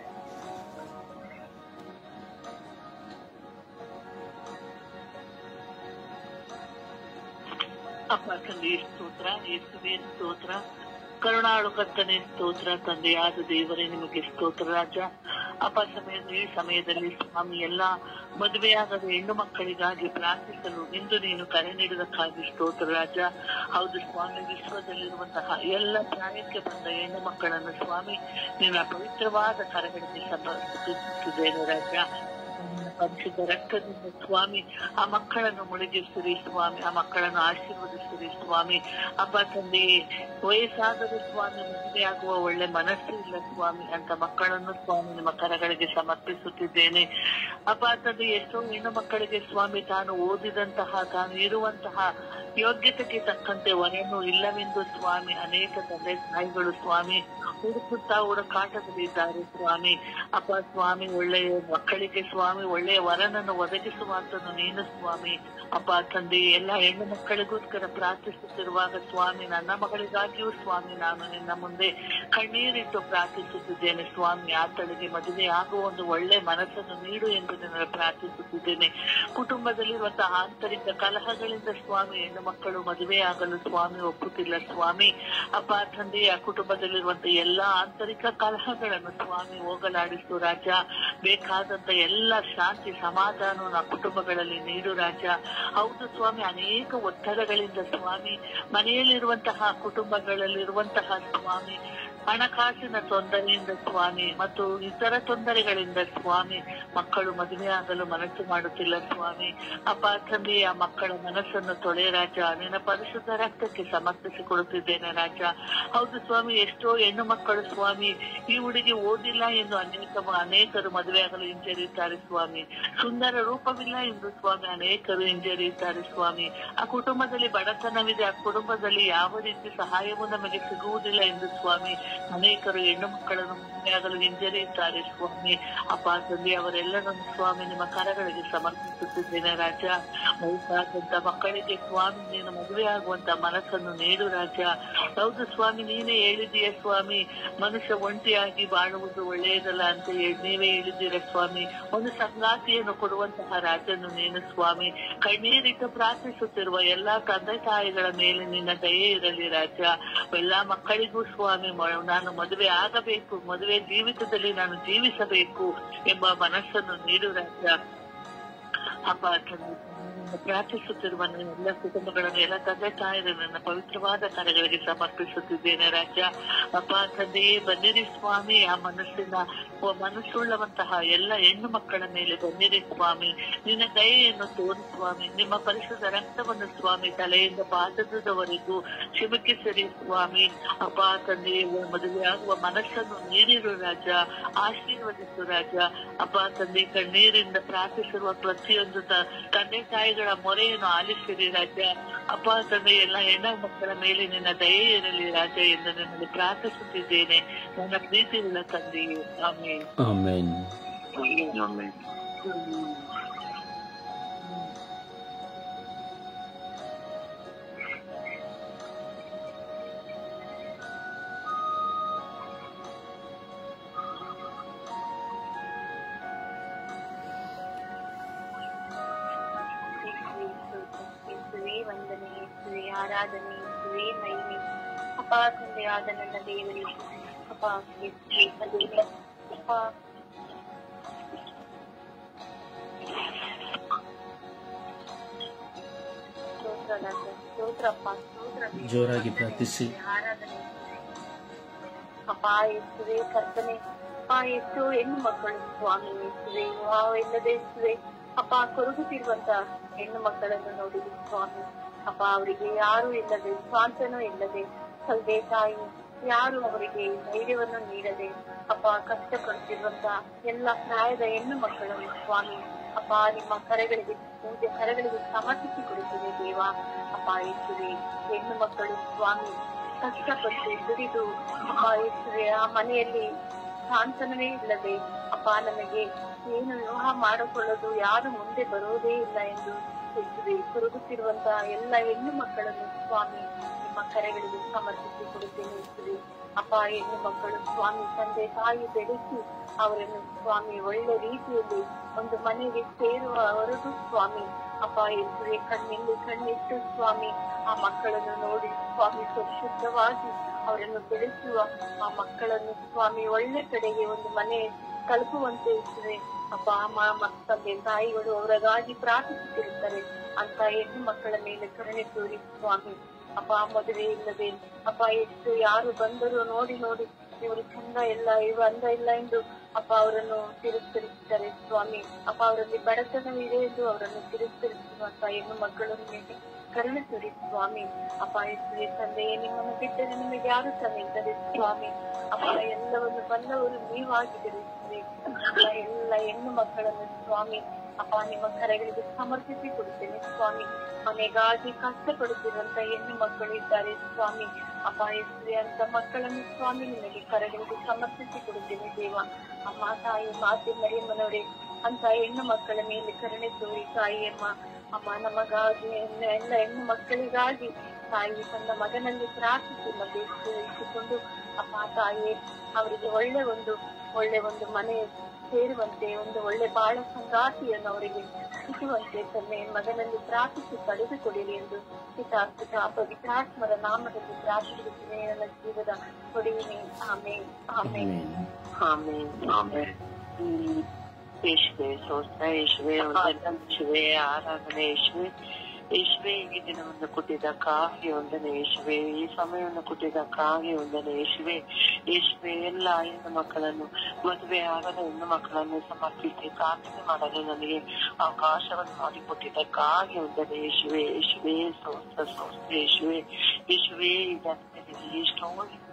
ಅಪ್ಪ ತಂದೆ ಸ್ತೋತ್ರ ಯೇಸುವೆ ಸ್ತೋತ್ರ ಕರುಣಾಳು ಕರ್ತನೆ ಸ್ತೋತ್ರ ತಂದೆಯಾದ ದೇವರೇ ನಿಮಗೆ ಸ್ತೋತ್ರ ರಾಜ ಅಪ್ಪ ಸಮಯದ ಈ ಸಮಯದಲ್ಲಿ ಸ್ವಾಮಿ ಎಲ್ಲ ಮದುವೆಯಾಗದ ಹೆಣ್ಣು ಮಕ್ಕಳಿಗಾಗಿ ಪ್ರಾರ್ಥಿಸಲು ಇಂದು ನೀನು ಕರೆ ನೀಡುವುದಕ್ಕಾಗಿ ಸ್ತೋತ್ರ ರಾಜ ಹೌದು ಸ್ವಾಮಿ ವಿಶ್ವದಲ್ಲಿರುವಂತಹ ಎಲ್ಲ ಪ್ರಾಯಕ್ಕೆ ಬಂದ ಹೆಣ್ಣು ಮಕ್ಕಳನ್ನು ಸ್ವಾಮಿ ನಿನ್ನ ಪವಿತ್ರವಾದ ಕರಗಳಿಗೆ ಸಮರ್ಪಿಸುತ್ತಿದ್ದೇನೆ ರಾಜ ನಿನ್ನ ಪರಿಶುದ್ಧ ರಕ್ತದಿಂದ ಸ್ವಾಮಿ ಆ ಮಕ್ಕಳನ್ನು ಮುಳುಗಿಸಿರಿ ಸ್ವಾಮಿ ಆ ಮಕ್ಕಳನ್ನು ಆಶೀರ್ವದಿಸಿರಿ ಸ್ವಾಮಿ ಅಪ್ಪ ತಂದೆ ವಯಸ್ಸಾಗದ ಸ್ವಾಮಿ ಮದುವೆಯಾಗುವ ಒಳ್ಳೆ ಮನಸ್ಸು ಇಲ್ಲ ಸ್ವಾಮಿ ಅಂತ ಮಕ್ಕಳನ್ನು ಸ್ವಾಮಿ ನಿಮ್ಮ ಕರಗಳಿಗೆ ಸಮರ್ಪಿಸುತ್ತಿದ್ದೇನೆ ಅಪ್ಪ ತಂದೆ ಎಷ್ಟೋ ಹೆಣ್ಣು ಮಕ್ಕಳಿಗೆ ಸ್ವಾಮಿ ತಾನು ಓದಿದಂತಹ ತಾನು ಇರುವಂತಹ ಯೋಗ್ಯತೆಗೆ ತಕ್ಕಂತೆ ವರನು ಇಲ್ಲವೆಂದು ಸ್ವಾಮಿ ಅನೇಕ ತಂದೆ ತಾಯಿಗಳು ಸ್ವಾಮಿ ಹುಡುಕುತ್ತಾ ಹುಡುಕಾಟದಲ್ಲಿದ್ದಾರೆ ಸ್ವಾಮಿ ಅಪ್ಪ ಸ್ವಾಮಿ ಒಳ್ಳೆಯ ಮಕ್ಕಳಿಗೆ ಸ್ವಾಮಿ ಒಳ್ಳೆಯ ವರನನ್ನು ಒದಗಿಸುವಂತನು ನೀನು ಸ್ವಾಮಿ ಅಪ್ಪ ತಂದೆ ಎಲ್ಲ ಹೆಣ್ಣು ಮಕ್ಕಳಿಗೋಸ್ಕರ ಪ್ರಾರ್ಥಿಸುತ್ತಿರುವಾಗ ಸ್ವಾಮಿ ನನ್ನ ಮಗಳಿಗಾಗಿಯೂ ಸ್ವಾಮಿ ನಾನು ನಿನ್ನ ಮುಂದೆ ಕಣ್ಣೀರಿಟ್ಟು ಪ್ರಾರ್ಥಿಸುತ್ತಿದ್ದೇನೆ ಸ್ವಾಮಿ ಆತಳಿಗೆ ಮದುವೆ ಆಗುವ ಒಂದು ಒಳ್ಳೆ ಮನಸ್ಸನ್ನು ನೀಡು ಎಂದು ನಿನ್ನ ಪ್ರಾರ್ಥಿಸುತ್ತಿದ್ದೇನೆ ಕುಟುಂಬದಲ್ಲಿರುವಂತಹ ಆಂತರಿಕ ಕಲಹಗಳಿಂದ ಸ್ವಾಮಿ ಹೆಣ್ಣು ಮಕ್ಕಳು ಮದುವೆಯಾಗಲು ಸ್ವಾಮಿ ಒಪ್ಪುತ್ತಿಲ್ಲ ಸ್ವಾಮಿ ಅಪ್ಪ ತಂದೆ ಆ ಕುಟುಂಬದಲ್ಲಿರುವಂತಹ ಎಲ್ಲಾ ಆಂತರಿಕ ಕಲಹಗಳನ್ನು ಸ್ವಾಮಿ ಹೋಗಲಾಡಿಸು ರಾಜ ಬೇಕಾದಂತ ಎಲ್ಲ ಶಾಂತಿ ಸಮಾಧಾನವನ್ನು ಆ ಕುಟುಂಬಗಳಲ್ಲಿ ನೀಡು ರಾಜ ಹೌದು ಸ್ವಾಮಿ ಅನೇಕ ಒತ್ತಡಗಳಿಂದ ಸ್ವಾಮಿ ಮನೆಯಲ್ಲಿರುವಂತಹ ಕುಟುಂಬಗಳಲ್ಲಿರುವಂತಹ ಸ್ವಾಮಿ ಹಣಕಾಸಿನ ತೊಂದರೆಯಿಂದ ಸ್ವಾಮಿ ಮತ್ತು ಇತರ ತೊಂದರೆಗಳಿಂದ ಸ್ವಾಮಿ ಮಕ್ಕಳು ಮದುವೆಯಾಗಲು ಮನಸ್ಸು ಮಾಡುತ್ತಿಲ್ಲ ಸ್ವಾಮಿ ಅಪ್ಪ ತಂದೆ ಆ ಮಕ್ಕಳ ಮನಸ್ಸನ್ನು ತೊಳೆ ರಾಜ ನಿನ್ನ ಪರಿಶುದ್ಧ ರಕ್ತಕ್ಕೆ ಸಮರ್ಪಿಸಿಕೊಡುತ್ತಿದ್ದೇನೆ ರಾಜ ಹೌದು ಸ್ವಾಮಿ ಎಷ್ಟೋ ಹೆಣ್ಣು ಮಕ್ಕಳು ಸ್ವಾಮಿ ಈ ಹುಡುಗಿ ಓದಿಲ್ಲ ಎಂದು ಅನೇಕ ಅನೇಕರು ಮದುವೆಯಾಗಲು ಹಿಂಜರಿಯುತ್ತಾರೆ ಸ್ವಾಮಿ ಸುಂದರ ರೂಪವಿಲ್ಲ ಎಂದು ಸ್ವಾಮಿ ಅನೇಕರು ಹಿಂಜರಿಯುತ್ತಾರೆ ಸ್ವಾಮಿ ಆ ಕುಟುಂಬದಲ್ಲಿ ಬಡತನವಿದೆ ಆ ಕುಟುಂಬದಲ್ಲಿ ಯಾವ ರೀತಿ ಸಹಾಯವೂ ನಮಗೆ ಸಿಗುವುದಿಲ್ಲ ಎಂದು ಸ್ವಾಮಿ ಅನೇಕರು ಹೆಣ್ಣು ಮಕ್ಕಳನ್ನು ಮದುವೆಯಾಗಲು ಹಿಂಜರಿಯುತ್ತಾರೆ ಸ್ವಾಮಿ ಅಪ್ಪ ತಂದೆ ಅವರೆಲ್ಲರನ್ನು ಸ್ವಾಮಿ ನಿಮ್ಮ ಕರಗಳಿಗೆ ಸಮರ್ಪಿಸುತ್ತಿದ್ದೇನೆ ರಾಜ ವಯಸ್ಸಾದಂತ ಮಕ್ಕಳಿಗೆ ಸ್ವಾಮಿ ನೀನು ಮದುವೆ ಆಗುವಂತ ಮನಸ್ಸನ್ನು ನೀಡು ರಾಜ ಹೌದು ಸ್ವಾಮಿ ನೀನೇ ಹೇಳಿದೀಯ ಸ್ವಾಮಿ ಮನುಷ್ಯ ಒಂಟಿಯಾಗಿ ಬಾಳುವುದು ಒಳ್ಳೆಯದಲ್ಲ ಅಂತ ಹೇಳಿ ನೀವೇ ಹೇಳಿದ್ದೀರ ಸ್ವಾಮಿ ಒಂದು ಸಂಗಾತಿಯನ್ನು ಕೊಡುವಂತಹ ರಾಜನು ನೀನು ಸ್ವಾಮಿ ಕಣ್ಣೀರಿಟ್ಟು ಪ್ರಾರ್ಥಿಸುತ್ತಿರುವ ಎಲ್ಲಾ ತಂದೆ ತಾಯಿಗಳ ಮೇಲೆ ನಿನ್ನ ದಯೆ ಇರಲಿ ರಾಜ ಎಲ್ಲಾ ಮಕ್ಕಳಿಗೂ ಸ್ವಾಮಿ ಮ- ನಾನು ಮದುವೆ ಆಗಬೇಕು ಮದುವೆ ಜೀವಿತದಲ್ಲಿ ನಾನು ಜೀವಿಸಬೇಕು ಎಂಬ ಮನಸ್ಸನ್ನು ನೀಡು ರಾಜ ಅಪ್ಪ ತಂದೆ ಪ್ರಾರ್ಥಿಸುತ್ತಿರುವ ನನ್ನ ಎಲ್ಲ ಕುಟುಂಬಗಳನ್ನು ಎಲ್ಲ ತಂದೆ ತಾಯಿಗಳು ನನ್ನ ಪವಿತ್ರವಾದ ಕಾರ್ಯಗಳಿಗೆ ಸಮರ್ಪಿಸುತ್ತಿದ್ದೇನೆ ರಾಜ ಅಪ್ಪ ತಂದೆಯೇ ಬನ್ನಿರಿ ಸ್ವಾಮಿ ಆ ಮನಸ್ಸಿನ ಓ ಮನಸ್ಸುಳ್ಳವಂತಹ ಎಲ್ಲ ಹೆಣ್ಣು ಮಕ್ಕಳ ಮೇಲೆ ಬನ್ನಿರಿ ಸ್ವಾಮಿ ನಿನ್ನ ದಯೆಯನ್ನು ತೋರಿ ಸ್ವಾಮಿ ನಿಮ್ಮ ಪರಿಶುದ್ಧ ರಕ್ತವನ್ನು ಸ್ವಾಮಿ ತಲೆಯಿಂದ ಪಾದದವರೆಗೂ ಚಿಮುಕಿಸಿರಿ ಸ್ವಾಮಿ ಅಪ್ಪ ತಂದೆಯೇ ಮದುವೆ ಆಗುವ ಮನಸ್ಸನ್ನು ನೀಡಿರು ರಾಜ ಆಶೀರ್ವದಿಸು ರಾಜ ಅಪ್ಪ ತಂದೆ ಕಣ್ಣೀರಿಂದ ಪ್ರಾರ್ಥಿಸಿರುವ ಪ್ರತಿಯೊಂದು ತ- ತಂದೆ ತಾಯಿಗಳ ಮೊರೆಯನ್ನು ಆಲಿಸಿರಿ ರಾಜ ಅಪ್ಪ ತಂದೆ ಎಲ್ಲ ಹೆಣ್ಣ ಮಕ್ಕಳ ಮೇಲೆ ನಿನ್ನ ದಯೆ ಇರಲಿ ರಾಜ ಎಂದು ನಿನ್ನಲ್ಲಿ ಪ್ರಾರ್ಥಿಸುತ್ತಿದ್ದೇನೆ ನನ್ನ ಪ್ರೀತಿಯುಳ್ಳ ತಂದೆಯು ಆಮೇಲೆ ಆಮೇನ್ ಆಮೇನ್ ಆರಾಧನೆ ಯೇಸುವೆ ಮಹಿಮೆ ಅಪ್ಪ ತಂದೆಯಾದ ನನ್ನ ದೇವರಿಗೆ ಅಪ್ಪ ಯೇಸುವೆ ತಂದೆಯೇ, ಅಪ್ಪ ಸ್ತೋತ್ರ ದಾಸ, ಸ್ತೋತ್ರಪ್ಪ ಸ್ತೋತ್ರ ದೇವ. ಜೋರಾಗಿ ಪ್ರಾರ್ಥಿಸಿ ಆರಾಧನೆ ಅಪ್ಪ ಯೇಸುವೆ ಕರ್ತನೆ ಅಪ್ಪ ಎಷ್ಟು ಹೆಣ್ಣು ಮಕ್ಕಳು ಸ್ವಾಮಿ ಯೇಸುವೆ ವಿವಾಹ ಇಲ್ಲದೆ ಯೇಸುವೆ ಅಪ್ಪ ಕೊರಗುತ್ತಿರುವಂತ ಹೆಣ್ಣು ಮಕ್ಕಳನ್ನು ನೋಡಿದೆ ಸ್ವಾಮಿ ಅಪ್ಪ ಅವರಿಗೆ ಯಾರು ಇಲ್ಲದೆ ಸ್ವಾಂತನೂ ಇಲ್ಲದೆ ತಂದೆ ತಾಯಿ ಯಾರು ಅವರಿಗೆ ಧೈರ್ಯವನ್ನು ನೀಡದೆ ಅಪ್ಪ ಕಷ್ಟಪಡುತ್ತಿರುವಂತ ಎಲ್ಲ ಪ್ರಾಯದ ಹೆಣ್ಣು ಮಕ್ಕಳನ್ನು ಸ್ವಾಮಿ ಅಪ್ಪ ನಿಮ್ಮ ಕರೆಗಳಿಗೆ ಪೂಜೆ ಕರೆಗಳಿಗೆ ಸಮರ್ಪಿಸಿ ಕೊಡುತ್ತದೆ ದೇವ ಅಪ್ಪ ಯೇಸುವೆ ಹೆಣ್ಣು ಮಕ್ಕಳು ಸ್ವಾಮಿ ಕಷ್ಟಪಟ್ಟು ದುಡಿದು ಅಪ್ಪ ಯೇಸುವೆ ಆ ಮನೆಯಲ್ಲಿ ಸಾಂತ್ವನವೇ ಇಲ್ಲದೆ ಅಪ್ಪ ನಮಗೆ ಏನು ವಿವಾಹ ಮಾಡಿಕೊಳ್ಳೋದು ಯಾರು ಮುಂದೆ ಬರುವುದೇ ಇಲ್ಲ ಎಂದು ಯೇಸುವೆ ಕೊರಗುತ್ತಿರುವಂತ ಎಲ್ಲ ಹೆಣ್ಣು ಮಕ್ಕಳನ್ನು ಸ್ವಾಮಿ ನಿಮ್ಮ ಕರೆಗಳಿಗೆ ಸಮರ್ಪಿಸಿ ಕೊಡುತ್ತೇನೆ ಯೇಸುವೆ ಅಪ್ಪ ಹೆಣ್ಣು ಮಕ್ಕಳು ಸ್ವಾಮಿ ತಂದೆ ತಾಯಿ ಬೆಳೆಸಿ ಅವರನ್ನು ಸ್ವಾಮಿ ಒಳ್ಳೆ ರೀತಿಯಲ್ಲಿ ಒಂದು ಮನೆಗೆ ಸೇರುವವರೆಗೂ ಸ್ವಾಮಿ ಅಪ್ಪ ಯೇಸುವೆ ಕಣ್ಣಿಂದ ಕಣ್ಣಿಟ್ಟು ಸ್ವಾಮಿ ಆ ಮಕ್ಕಳನ್ನು ನೋಡಿ ಸ್ವಾಮಿ ಪರಿಶುದ್ಧವಾಗಿ ಅವರನ್ನು ಬೆಳೆಸುವ ಆ ಮಕ್ಕಳನ್ನು ಸ್ವಾಮಿ ಒಳ್ಳೆ ಕಡೆಗೆ ಒಂದು ಮನೆ ತಲುಪುವಂತೆ ಇರ್ತದೆ ಅಪ್ಪ ಅಮ್ಮ ಮತ್ತು ತಂದೆ ತಾಯಿಗಳು ಅವರಿಗಾಗಿ ಪ್ರಾರ್ಥಿಸುತ್ತಿರುತ್ತಾರೆ ಅಂತ ಹೆಣ್ಣು ಮಕ್ಕಳ ಮೇಲೆ ಕರುಣೆ ತೋರಿ ಸ್ವಾಮಿ ಅಪ್ಪ ಮದುವೆ ಇಲ್ಲದೆ ಅಪ್ಪ ಎಷ್ಟು ಯಾರು ಬಂದರೂ ನೋಡಿ ನೋಡಿ ಇವರು ಚಂದ ಇಲ್ಲ ಇವರು ಅಂದ ಇಲ್ಲ ಎಂದು ಅಪ್ಪ ಅವರನ್ನು ತಿರಸ್ಕರಿಸುತ್ತಾರೆ ಸ್ವಾಮಿ ಅಪ್ಪ ಅವರಲ್ಲಿ ಬಡತನವಿದೆ ಎಂದು ಅವರನ್ನು ತಿರಸ್ಕರಿಸುವಂತ ಹೆಣ್ಣು ಮಕ್ಕಳ ಮೇಲೆ ಕರುಣೆ ತೋರಿ ಸ್ವಾಮಿ ಅಪ್ಪ ಯೇಸುವೆ ತಂದೆಯೇ ನಿಮ್ಮನ್ನು ಬಿಟ್ಟರೆ ನಿಮಗೆ ಯಾರು ಇದ್ದಾರೆ ಸ್ವಾಮಿ ಅಪ್ಪ ಎಲ್ಲವನ್ನು ಬಂದವರು ನೀವಾಗಿದ್ದೀರಿ ಯೇಸುವೆ. ಅಪ್ಪ ಎಲ್ಲ ಹೆಣ್ಣು ಮಕ್ಕಳನ್ನು ಸ್ವಾಮಿ ಅಪ್ಪ ನಿಮ್ಮ ಕರೆಗಳಿಗೆ ಸಮರ್ಪಿಸಿ ಕೊಡುತ್ತೇನೆ ಸ್ವಾಮಿ ಮನೆಗಾಗಿ ಕಷ್ಟಪಡುತ್ತಿರುವಂತ ಹೆಣ್ಣು ಮಕ್ಕಳು ಇದ್ದಾರೆ ಸ್ವಾಮಿ ಅಪ್ಪ ಯೇಸುವೆ ಅಂತ ಮಕ್ಕಳನ್ನು ಸ್ವಾಮಿ ನಿಮಗೆ ಕರೆಗಳಿಗೆ ಸಮರ್ಪಿಸಿ ಕೊಡುತ್ತೇನೆ ದೇವ ಅಮ್ಮ ತಾಯಿ ಮಾತೆ ಮರಿಯಮ್ಮನವರೇ ಅಂತ ಹೆಣ್ಣು ಮಕ್ಕಳ ಮೇಲೆ ಕರುಣೆ ತೋರಿ ತಾಯಿಯಮ್ಮ ಅಮ್ಮ ನಮಗಾಗಿ ಎಲ್ಲ ಎಲ್ಲ ಹೆಣ್ಣು ಮಕ್ಕಳಿಗಾಗಿ ತಾಯಿ ತನ್ನ ಮಗನಲ್ಲಿ ಪ್ರಾರ್ಥಿಸಿ ಮತ್ತೆ ಇಟ್ಟುಕೊಂಡು ಅಮ್ಮ ತಾಯಿ ಅವರಿಗೆ ಒಳ್ಳೆ ಒಂದು ಒಳ್ಳೆ ಒಂದು ಮನೆ ಸೇರುವಂತೆ ಒಂದು ಒಳ್ಳೆ ಬಾಳ ಸಂಗಾತಿಯನ್ನು ಅವರಿಗೆ ಸಿಗುವಂತೆ ತನ್ನ ಮಗನಲ್ಲಿ ಪ್ರಾರ್ಥಿಸಿ ಪಡೆದುಕೊಡಿರಿ ಎಂದು ಪಿತಾಸ್ಪಿತ ಪವಿತ್ರಾತ್ಮರ ನಾಮದಲ್ಲಿ ಪ್ರಾರ್ಥಿಸುತ್ತೇನೆ ನನ್ನ ಜೀವದ ಕೊಡುವಿನಿ ಆಮೇಲೆ ಆಮೇಲೆ ಆಮೆನ್. ಆಮೇನ್ ಆಮೇನ್ ಹ್ಮ್. ಯೇಸುವೆ ಸ್ತೋತ್ರ ಯೇಸುವೆ ವಂದನೆ ಯೇಸುವೆ ಆರಾಧನೆ ಯೇಸುವೆ ಯೇಸುವೆ ಈ ದಿನವನ್ನು ಕೊಟ್ಟಿದ್ದಕ್ಕಾಗಿ ವಂದನೆ ಯೇಸುವೆ ಈ ಸಮಯವನ್ನು ಕೊಟ್ಟಿದ್ದಕ್ಕಾಗಿ ವಂದನೆ ಯೇಸುವೆ ಯೇಸುವೆ ಎಲ್ಲ ಹೆಣ್ಣು ಮಕ್ಕಳನ್ನು ಮದುವೆ ಆಗದ ಹೆಣ್ಣು ಮಕ್ಕಳನ್ನು ಸಮರ್ಪಿಸಿ ಪ್ರಾರ್ಥನೆ ಮಾಡಲು ನನಗೆ ಅವಕಾಶವನ್ನು ಮಾಡಿಕೊಟ್ಟಿದ್ದಕ್ಕಾಗಿ ವಂದನೆ ಯೇಸುವೆ ಯೇಸುವೆ ಸ್ತೋತ್ರ ಸ್ತೋತ್ರ ಯೇಸುವೆ ಯೇಸುವೆ ಈ ಜನತೆಯಲ್ಲಿ ಎಷ್ಟೋ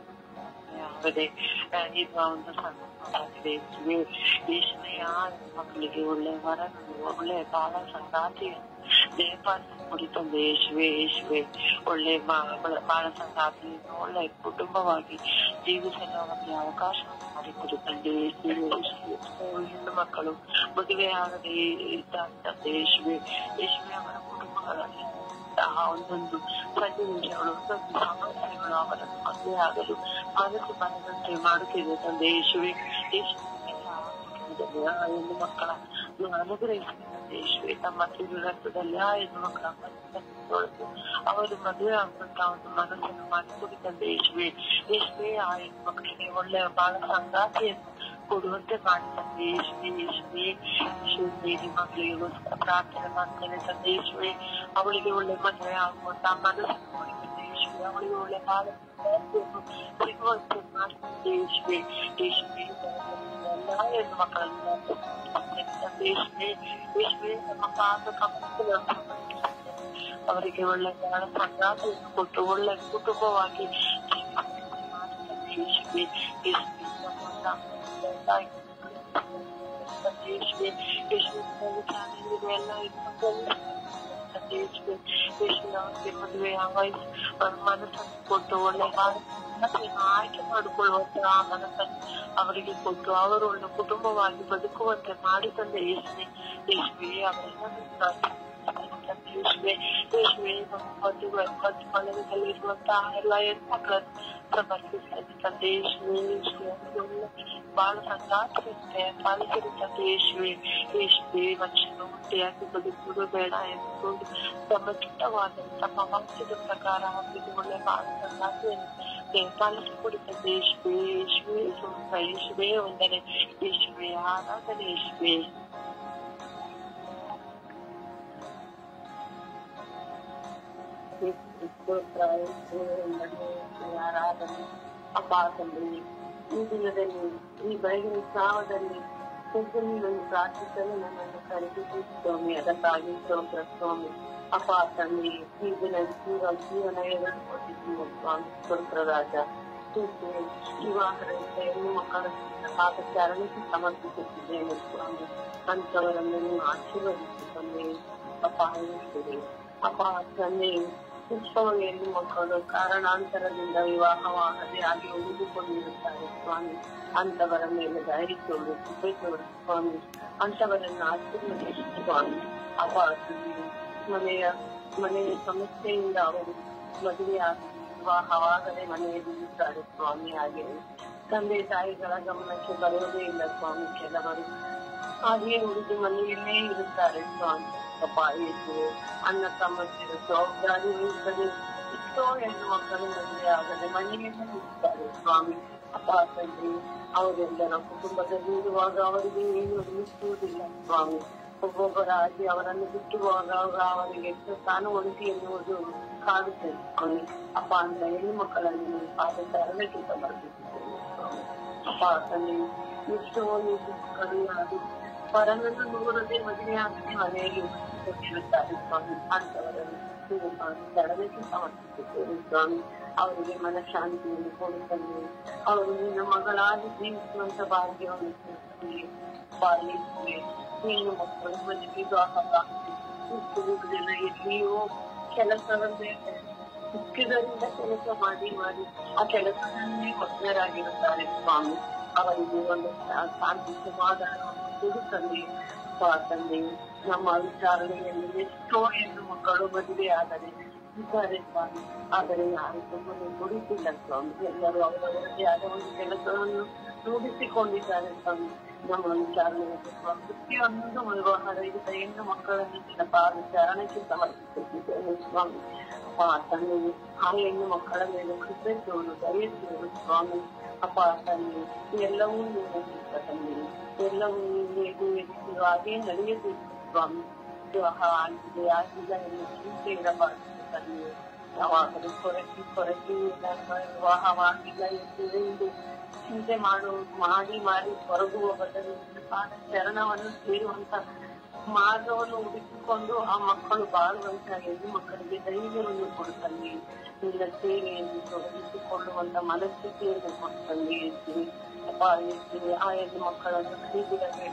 ಆಗದೆ ಆ, ಇದು ಒಂದು ಸಂದರ್ಭವಾಗಿದೆ ಯೇಸುವೆ ಯೇಸುವೆ ಆ ಮಕ್ಕಳಿಗೆ ಒಳ್ಳೆ ವರನ್ನು ಒಳ್ಳೆ ಬಾಳ ಸಂಗಾತಿಯನ್ನು ದೇಪಾಲಿಸಿ ಕುರಿತಂದು ಯೇಸುವೆ ಯೇಸುವೆ ಒಳ್ಳೆ ಬಾ- ಬಾಳ ಸಂಗಾತಿಯನ್ನು ಒಳ್ಳೆ ಕುಟುಂಬವಾಗಿ ಜೀವಿಸಲು ಅವರಿಗೆ ಅವಕಾಶವನ್ನು ಮಾಡಿಕೊಡುತ್ತಂದೆ ಯೇಸುವೆ ಯೇಸುವೆ ಎಷ್ಟೋ ಹೆಣ್ಣು ಮಕ್ಕಳು ಮದುವೆ ಆಗದೆ ಇದ್ದಂತೆ ಯೇಸುವೆ ಯೇಸುವೆ ಅವರ ಕುಟುಂಬಗಳಲ್ಲಿ ಆ ಒಂದೊಂದು ಸನ್ನಿವೇಶಗಳು ಒಂದೊಂದು ಸಮಸ್ಯೆಗಳು ಅವರನ್ನು ಮದುವೆ ಆಗಲು ಮನಸ್ಸು ಬರದಂತೆ ಮಾಡುತ್ತಿದೆ ತಂದೆ ಯೇಸುವೆ ಯೇಸುವೆ ಆ ಹೆಣ್ಣು ಮಕ್ಕಳ ಅನುಗ್ರಹಿಸಿದಂತೆ ಯೇಸುವೆ ತಮ್ಮ ತಿರುರತ್ವದಲ್ಲಿ ಆ ಹೆಣ್ಣು ಮಕ್ಕಳ ಮನಸ್ಸನ್ನು ತೊಳೆದು ಅವರು ಮದುವೆ ಆಗುವಂತ ಒಂದು ಮನಸ್ಸನ್ನು ಮಾಡಿಕೊಡುತ್ತಂತೆ ಯೇಸುವೆ ಯೇಸುವೆ ಆ ಹೆಣ್ಣು ಮಕ್ಕಳಿಗೆ ಒಳ್ಳೆಯ ಬಾಳ ಸಂಗಾತಿಯನ್ನು ಕೊಡುವಂತೆ ಮಾಡುತ್ತಂತೆ ಯೇಸುವೆ ಯೇಸುವೆ ಯೇಸುವೆ ನಿಮ್ಮ ಮಕ್ಕಳಿಗೋಸ್ಕರ ಪ್ರಾರ್ಥನೆ ಮಾಡ್ತೇನೆ ತಂದೆ ಯೇಸುವೆ ಅವಳಿಗೆ ಒಳ್ಳೆ ಮದುವೆ ಆಗುವಂತ ಮನಸ್ಸನ್ನು ಮಾಡಿದಂತೆ ಯೇಸುವೆ ಅವಳಿಗೆ ಒಳ್ಳೆ ಬಾಳ ಸಂಗಾತಿಯನ್ನು ಸಿಗುವಂತೆ ಮಾಡ್ತಂತೆ ಯೇಸುವೆ ಯೇಸುವೆ ಎಲ್ಲಾ ಹೆಣ್ಣು ಮಕ್ಕಳನ್ನು ನಾನು ಪ್ರಾರ್ಥಿಸುತ್ತೇನೆ ತಂದೆ ಯೇಸುವೆ ಯೇಸುವೆ ನಮ್ಮ ಪಾದ ಕಮಲಗಳನ್ನು ಅವರಿಗೆ ಒಳ್ಳೆ ಬಾಳ ಸಂಗಾತಿಯನ್ನು ಕೊಟ್ಟು ಒಳ್ಳೆ ಕುಟುಂಬವಾಗಿ ಜೀವಿಸುವಂತೆ ಮಾಡುತ್ತಂತೆ ಯೇಸುವೆ ಯೇಸುವೆ ನಮ್ಮ ತಾಯಿ ಯೇಸುವೆ ಯೇಸುವೆ ಚಾನಲ್ಗೆ ಎಲ್ಲ ಯೇಸುವೆ ಯೇಸುವೆ ಅವರಿಗೆ ಮದುವೆ ವಯಸ್ಸು ಅವ್ರ ಮನಸ್ಸನ್ನು ಕೊಟ್ಟು ಒಳ್ಳೆ ಮನಸ್ಸನ್ನು ಆಯ್ಕೆ ಮಾಡಿಕೊಳ್ಳುವಂತ ಆ ಮನಸ್ಸನ್ನು ಅವರಿಗೆ ಕೊಟ್ಟು ಅವರು ಒಳ್ಳೆ ಕುಟುಂಬವಾಗಿ ಬದುಕುವಂತೆ ಮಾಡಿ ತಂದೆ ಯೇಸುವೆ ಯೇಸುವೆ ಅವರೆಲ್ಲರೂ ಯೇಸುವೆ ಯೇಸುವೆ ಮತ್ತು ಮತ್ತು ಮನವಿನಲ್ಲಿರುವಂತಹ ಎಲ್ಲ ಹೆಣ್ಮಕ್ಳನ್ನು ಪ್ರವರ್ತಿಸಲಿ ತಂದೆ ಯೇಸುವೆ ಯೇಸುವೆ ಅವರೆಲ್ಲ ಬಹಳ ಸಂಗಾತಿರುತ್ತೆ ಪಾಲಿಸಿರುತ್ತದೆ ಯೇಸುವೆ ಯೇಸುವೆ ಮನುಷ್ಯನು ಹುಟ್ಟಿಯಾಗಿ ಬದುಕುವುದು ಬೇಡ ಎಂದುಕೊಂಡು ತಮ್ಮ ಚಿತ್ತವಾದ ತಮ್ಮ ವಂಶದ ಪ್ರಕಾರ ಹೊಂದಿಕೊಳ್ಳೆ ಬಹಳ ಸಂಗಾತಿಯನ್ನು ಪಾಲಿಸಿಕೊಡುತ್ತದೆ ಯೇಸುವೆ ಯೇಸುವೆ ಸುಂಕ ಯೇಸುವೆ ಒಂದನೆ ಯೇಸುವೆ ಆರಾಧನೆ ಯೇಸುವೆ ಆರಾಧನೆ ಅಪಾಸದಲ್ಲಿ ಈ ದಿನದಲ್ಲಿ ಈ ಬೆಳಗಿನ ಜಾವದಲ್ಲಿ ನಿನ್ನನ್ನು ಪ್ರಾರ್ಥಿಸಲು ನನ್ನನ್ನು ಕರೆದಿದ್ದು ಸ್ವಾಮಿ ಅದಕ್ಕಾಗಿ ಸ್ತೋತ್ರ ಸ್ವಾಮಿ ಅಪ್ಪ ತಂದೆ ಈ ದಿನ ಜೀವ ಜೀವನ ಎದುರು ಕೊಟ್ಟಿದ್ದೀವಿ ಸ್ವಾಮಿ ಸ್ತೋತ್ರ ರಾಜ ಸ್ತುತಿ ವಿವಾಹದಿಂದ ಹೆಣ್ಣು ಮಕ್ಕಳ ಪಾದಚಾರಣಕ್ಕೆ ಸಮರ್ಪಿಸುತ್ತಿದ್ದೇನೆ ಸ್ವಾಮಿ ಅಂತವರನ್ನು ನೀವು ಆಶೀರ್ವದಿಸಿ ತಂದೆ ಅಪ್ಪ ಹೇಳಿದ್ದೀರಿ ಅಪ್ಪ ತಂದೆ ಎಷ್ಟೋ ಹೆಣ್ಣು ಮಕ್ಕಳು ಕಾರಣಾಂತರದಿಂದ ವಿವಾಹವಾಗದೆ ಹಾಗೆ ಉಳಿದುಕೊಂಡಿರುತ್ತಾರೆ ಸ್ವಾಮಿ ಅಂತವರ ಮೇಲೆ ಧೈರ್ಯ ತೋರು ಕೃಪೆ ತೋರು ಸ್ವಾಮಿ ಅಂತವರನ್ನು ಆಶೀರ್ವದಿಸಿ ಸ್ವಾಮಿ ಅಪ್ಪ ತಂದೆ ಮನೆಯ ಮನೆಯ ಸಮಸ್ಯೆಯಿಂದ ಅವರು ಮದುವೆಯಾಗಿ ವಿವಾಹವಾಗದೆ ಮನೆಯಲ್ಲಿರುತ್ತಾರೆ ಸ್ವಾಮಿ ಹಾಗೆ ತಂದೆ ತಾಯಿಗಳ ಗಮನಕ್ಕೆ ಬರುವುದೇ ಇಲ್ಲ ಸ್ವಾಮಿ ಕೆಲವರು ಹಾಗೆಯೇ ಉಳಿದು ಮನೆಯಲ್ಲೇ ಇರುತ್ತಾರೆ ಸ್ವಾಮಿ ಅಪ್ಪ ಯೇಸುವೆ ಅನ್ನ ತಮ್ಮಂದಿರ ಜವಾಬ್ದಾರಿ ಇರುತ್ತದೆ ಎಷ್ಟೋ ಹೆಣ್ಣು ಮಕ್ಕಳು ಮದುವೆ ಆಗದೆ ಮನೆಯಲ್ಲೇ ಇರುತ್ತಾರೆ ಸ್ವಾಮಿ ಅಪ್ಪ ತಂದೆ ಅವರೆಲ್ಲರ ಕುಟುಂಬದಲ್ಲಿ ಇರುವಾಗ ಅವರಿಗೆ ಏನು ಅನಿಸುವುದಿಲ್ಲ ಸ್ವಾಮಿ ಒಬ್ಬೊಬ್ಬರಾಗಿ ಅವರನ್ನು ಬಿಟ್ಟುವಾಗ ಅವರಿಗೆ ತಾನು ಒಂಟಿ ಎನ್ನುವುದು ಕಾಡುತ್ತದೆ ಸ್ವಾಮಿ ಅಪ್ಪ ಅಂತ ಹೆಣ್ಣು ಮಕ್ಕಳನ್ನು ನೀವು ಪಾದಚಾರಣಕ್ಕೆ ಸಮರ್ಪಿಸುತ್ತೇನೆ ಸ್ವಾಮಿ ಅಪ್ಪ ತಂದೆ ಎಷ್ಟೋ ಹೆಣ್ಣು ಮಕ್ಕಳು ಅದು ಪರನನ್ನು ನೋಡದೆ ಮದುವೆಯಾಗದೆ ಮನೆಯಲ್ಲಿ ಕೊಟ್ಟಿರುತ್ತಾರೆ ಸ್ವಾಮಿ ಅಂತವರನ್ನು ನೀವು ಪಾದಚಾರಣಕ್ಕೆ ಸಮರ್ಪಿಸುತ್ತೇನೆ ಸ್ವಾಮಿ ಅವರಿಗೆ ಮನಃಶಾಂತಿಯನ್ನು ಕೊಡುತ್ತೇನೆ ಅವರು ನಿನ್ನ ಮಗಳಾಗಿ ಜೀವಿಸುವಂತ ಭಾಗ್ಯವನ್ನು ಕೊಡುತ್ತೇನೆ ಪಾಲಿಸುವೆ ನೀನು ಮಕ್ಕಳು ಮದುವೆ ವಿವಾಹವಾಗುವುದಿಲ್ಲ ಎಲ್ಲಿಯೋ ಕೆಲಸವನ್ನೇ ಮುಖ್ಯದಿಂದ ಕೆಲಸ ಮಾಡಿ ಮಾಡಿ ಆ ಕೆಲಸದನ್ನೇ ಮಗ್ನರಾಗಿರುತ್ತಾರೆ ಸ್ವಾಮಿ ಅವರಿಗೆ ಒಂದು ಶಾ- ಶಾಂತಿ ಸಮಾಧಾನವನ್ನು ಕೊಡು ತಂದೆ ಸ್ವಾ ತಂದೆ ನಮ್ಮ ವಿಚಾರಣೆಯಲ್ಲಿ ಎಷ್ಟೋ ಹೆಣ್ಣು ಮಕ್ಕಳು ಮದುವೆ ಆದರೆ ಇದ್ದಾರೆ ಸ್ವಾಮಿ ಆದರೆ ಯಾರು ಸುಮ್ಮನೆ ದುಡಿತಿಲ್ಲ ಸ್ವಾಮಿ ಎಲ್ಲರೂ ಅವರವರದೇ ಆದ ಒಂದು ಕೆಲಸವನ್ನು ರೂಢಿಸಿಕೊಂಡಿದ್ದಾರೆ ಸ್ವಾಮಿ ನಮ್ಮ ವಿಚಾರಣೆಯಲ್ಲಿ ಸ್ವಾಮಿ ಪ್ರತಿಯೊಂದು ವಿವಾಹದ ಹೆಣ್ಣು ಮಕ್ಕಳನ್ನು ನಿನ್ನ ಪಾದಚಾರಣಕ್ಕೆ ಸಮರ್ಪಿಸುತ್ತಿದ್ದೇನೆ ಸ್ವಾಮಿ ಅಪ್ಪ ತಂದೆ ಆ ಹೆಣ್ಣು ಮಕ್ಕಳ ಮೇಲೆ ಕೃಪೆ ತೋರು ದಯ ತೋರು ಸ್ವಾಮಿ ಅಪ್ಪ ತಂದೆ ಎಲ್ಲವೂ ನೀವು ತಂದೆ ಎಲ್ಲವೂ ನೀವು ಎದುರು ಹಾಗೆ ನಡೆಯಬೇಕು ಸ್ವಾಮಿ ವಿವಾಹ ಆಗಿದೆ ಆಗಿಲ್ಲ ಎಂದು ಚಿಂತೆ ಇರಬಾರದು ತಂದೆ ಯಾವಾಗಲೂ ಕೊರಕಿ ಕೊರಕಿ ನನ್ನ ವಿವಾಹವಾಗಿಲ್ಲ ಎಂದು ಎಂದು ಚಿಂತೆ ಮಾಡು ಮಾಡಿ ಮಾಡಿ ಹೊರಗುವ ಬದಲು ನಿನ್ನ ಪಾದ ಚರಣವನ್ನು ಸೇರುವಂತ ಮಾರ್ಗವನ್ನು ಹುಡುಕಿಕೊಂಡು ಆ ಮಕ್ಕಳು ಬಾಳುವಂತ ಹೆಣ್ಣು ಮಕ್ಕಳಿಗೆ ಧೈರ್ಯವನ್ನು ಕೊಡುತ್ತಂದೆ ನಿನ್ನ ಸೇವೆಯನ್ನು ತೊಡಗಿಸಿಕೊಳ್ಳುವಂತ ಮನಸ್ಥಿತಿಯನ್ನು ಕೊಡುತ್ತಂದೆ ಹೇಳ್ತೀನಿ ಅಪ್ಪ ಹೇಳ್ತೀನಿ ಆ ಹೆಣ್ಣು ಮಕ್ಕಳನ್ನು ಕೈಬಿಡಬೇಡ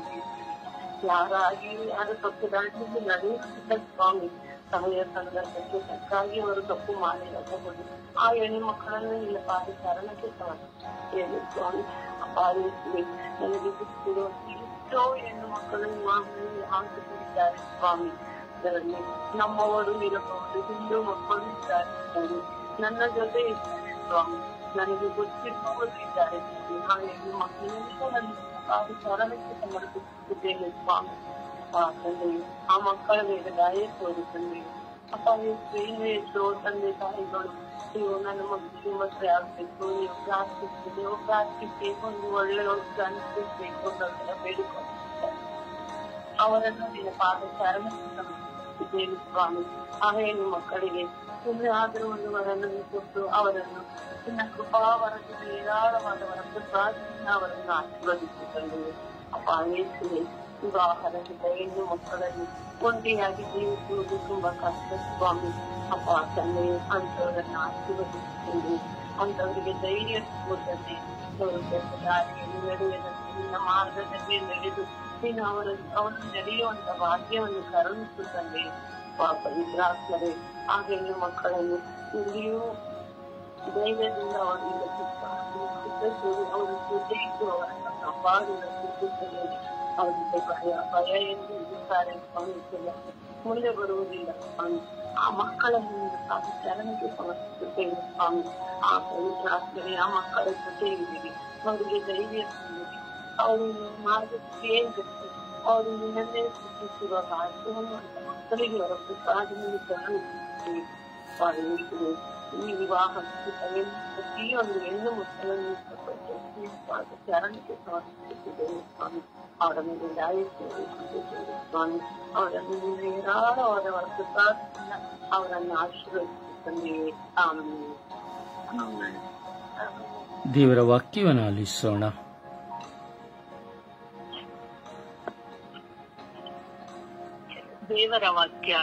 ಯಾರಾಗಿ ಯಾರು ತಪ್ಪು ದಾಟಿದ್ದು ನಡೆಯುತ್ತಿದ್ದ ಸ್ವಾಮಿ ಸಮಯ ಸಂದರ್ಭಕ್ಕೆ ತಕ್ಕಾಗಿ ಅವರು ತಪ್ಪು ಮಾಡಿರಬಹುದು ಆ ಹೆಣ್ಣು ಮಕ್ಕಳನ್ನು ನಿನ್ನ ಪಾದಚಾರಣಕ್ಕೆ ಸಮರ್ಪಿಸುತ್ತೇನೆ ಸ್ವಾಮಿ ಅಪ್ಪ ಹೇಳ್ತೀನಿ ನನಗೆ ಬಿಟ್ಟಿರೋ ಎಷ್ಟೋ ಹೆಣ್ಣು ಮಕ್ಕಳು ವಿವಾಹದಲ್ಲಿ ಹಾಕುತ್ತಿದ್ದಾರೆ ಸ್ವಾಮಿ ಅದರಲ್ಲಿ ನಮ್ಮವರು ಇರಬಹುದು ಹಿಂದೂ ಮಕ್ಕಳು ಇದ್ದಾರೆ ಸ್ವಾಮಿ ನನ್ನ ಜೊತೆ ಇದ್ದಾರೆ ಸ್ವಾಮಿ ನನಗೆ ಗೊತ್ತಿರುವವರು ಇದ್ದಾರೆ ಸ್ವಾಮಿ ಆ ಹೆಣ್ಣು ಮಕ್ಕಳನ್ನು ನನ್ನ ಪಾದಚಾರಣಕ್ಕೆ ಸಮರ್ಪಿಸುತ್ತಿದ್ದೇನೆ ಸ್ವಾಮಿ ಆ ತಂದೆ ಆ ಮಕ್ಕಳ ಮೇಲೆ ದಾಯ ತೋರಿ ತಂದೆ ಅಪ್ಪ ಏನು ಎಷ್ಟೋ ತಂದೆ ತಾಯಿಗಳು ನೀವು ನನ್ನ ಮಗುವಿಗೆ ಮದುವೆ ಆಗ್ಬೇಕು ನೀವು ಪ್ರಾರ್ಥಿಸಿ ನೀವು ಪ್ರಾರ್ಥಿಸಿ ಒಂದು ಒಳ್ಳೆ ಅನಿಸ್ಬೇಕು ಅಂತ ಬೇಡಿಕೊಂಡಿದ್ದಾರೆ ಅವರನ್ನು ನಿನ್ನ ಪಾದಚಾರಣಕ್ಕೆ ಸಮರ್ಪಿಸಿದ್ದೇನೆ ಸ್ವಾಮಿ ಆ ಹೆಣ್ಣು ಮಕ್ಕಳಿಗೆ ನಿನ್ನ ಆದರೂ ಒಂದು ವರನನ್ನು ಕೊಟ್ಟು ಅವರನ್ನು ನಿನ್ನ ಕೃಪಾವರದಿಂದ ಏರಾಳವಾದವರ ಪ್ರಸಾದದಿಂದ ಅವರನ್ನು ಆಶೀರ್ವದಿಸಿಕೊಂಡು ಅಪ್ಪ ಯೇಸುವೆ ವಿವಾಹರಹಿತ ಹೆಣ್ಣು ಮಕ್ಕಳಲ್ಲಿ ಒಂಟಿಯಾಗಿ ಜೀವಿಸುವುದು ತುಂಬಾ ಕಷ್ಟ ಸ್ವಾಮಿ ಅಪ್ಪ ತಂದೆ ಅಂತವರನ್ನು ಆಶೀರ್ವದಿಸಿಕೊಂಡು ಅಂತವರಿಗೆ ಧೈರ್ಯ ಕೊಟ್ಟಂತೆ ಅವರು ಕೆಟ್ಟ ದಾರಿಯಲ್ಲಿ ನಡೆಯದಂತೆ ನಿನ್ನ ಮಾರ್ಗದಲ್ಲಿ ನಡೆದು ನೀನು ಅವರ ಅವನು ನಡೆಯುವಂತ ಭಾಗ್ಯವನ್ನು ಕರುಣಿಸುತ್ತಂದೆ ಪಾಪ ನಿದ್ರಾಗ್ತದೆ ಆ ಹೆಣ್ಣು ಮಕ್ಕಳನ್ನು ಇಲ್ಲಿಯೂ ಧೈರ್ಯದಿಂದ ಅವರಿಗೆ ಅವರು ಜೊತೆ ಇದ್ದು ಅವರನ್ನು ಕಾಪಾಡುವುದಕ್ಕೆ ಅವರಿಗೆ ಭಯ ಭಯ ಎಂದು ಇರುತ್ತಾರೆ ಸ್ವಾಮಿ ಮುಂದೆ ಬರುವುದಿಲ್ಲ ಸ್ವಾಮಿ ಆ ಮಕ್ಕಳನ್ನು ಸ್ವಾಮಿ ಚರಣಕ್ಕೆ ಸಮರ್ಪಿಸುತ್ತೇವೆ ಸ್ವಾಮಿ ಆ ಪವಿತ್ರಾತ್ಮರೇ ಆ ಮಕ್ಕಳ ಜೊತೆ ಇದ್ದೀವಿ ಅವರಿಗೆ ಧೈರ್ಯ ತುಂಬಿರಿ ಅವರು ಮಾರ್ಗ ಕೇಳಿದಷ್ಟು ಅವರು ನಿನ್ನನ್ನೇ ಸೃಷ್ಟಿಸಿರುವ ಭಾಗ್ಯವನ್ನು ಮಕ್ಕಳಿಗೆ ಹೊರತು ಸಾಧನೆ ಕಾಣಿಸುತ್ತೀವಿ ಸ್ವಾಮಿ ಈ ವಿವಾಹ ಪ್ರತಿಯೊಂದು ಹೆಣ್ಣು ಮಕ್ಕಳನ್ನು ಪ್ರಪಂಚಕ್ಕೆ ಸ್ವಾಮಿ ಚರಣಕ್ಕೆ ಸಮರ್ಪಿಸುತ್ತಿದ್ದೇವೆ ಸ್ವಾಮಿ ಅವರ ಮೇಲೆ ದಾಯಿಸುತ್ತಿದ್ದೇವೆ ಸ್ವಾಮಿ ಅವರನ್ನು ನೀವು ಹೇರಾಳವಾದ ವರ್ಗದಿಂದ ಅವರನ್ನು ಆಶೀರ್ವದಿಸುತ್ತೇವೆ ಆಮೇಲೆ ಆಮೆನ್. ದೇವರ ವಾಕ್ಯವನ್ನು ಆಲಿಸೋಣ ದೇವರ ವಾಕ್ಯ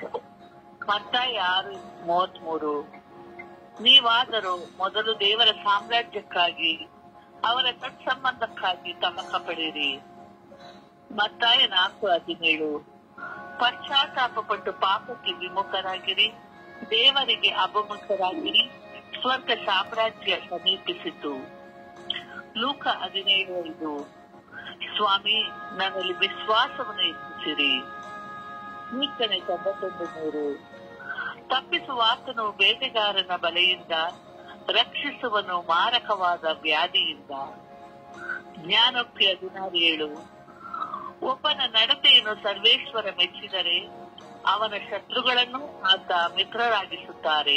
ಮತ್ತಾಯ ಆರು ಮೂವತ್ಮೂರು ನೀವಾದರೂ ಮೊದಲು ದೇವರ ಸಾಮ್ರಾಜ್ಯಕ್ಕಾಗಿ ಅವರ ತತ್ಸಂಬಂಧಕ್ಕಾಗಿ ತಮಕ ಪಡೆಯಿರಿ ಮತ್ತಾಯ ನಾಲ್ಕು ಹದಿನೇಳು ಪಶ್ಚಾತ್ತಾಪ ಪಟ್ಟು ಪಾಪಕ್ಕೆ ವಿಮುಖರಾಗಿರಿ ದೇವರಿಗೆ ಅಪಮುಖರಾಗಿರಿ ಸ್ವರ್ಗ ಸಾಮ್ರಾಜ್ಯ ಸಮೀಪಿಸಿತು ಲೂಕ ಹದಿನೇಳು ಐದು ಸ್ವಾಮಿ ನನ್ನಲ್ಲಿ ವಿಶ್ವಾಸವನ್ನು ಹೆಚ್ಚಿಸಿರಿ ಕೀರ್ತನೆ ತೊಂಬತ್ತೊಂದು ಮೂರು ತಪ್ಪಿಸುವ ಆತನು ಬೇಟೆಗಾರನ ಬಲೆಯಿಂದ ರಕ್ಷಿಸುವನು ಮಾರಕವಾದ ವ್ಯಾಧಿಯಿಂದ ಜ್ಞಾನೋಕ್ತಿ ಹದಿನಾರು ಏಳು ಒಬ್ಬನ ನಡತೆಯನ್ನು ಸರ್ವೇಶ್ವರ ಮೆಚ್ಚಿದರೆ ಅವನ ಶತ್ರುಗಳನ್ನು ಆತ ಮಿತ್ರರಾಗಿಸುತ್ತಾರೆ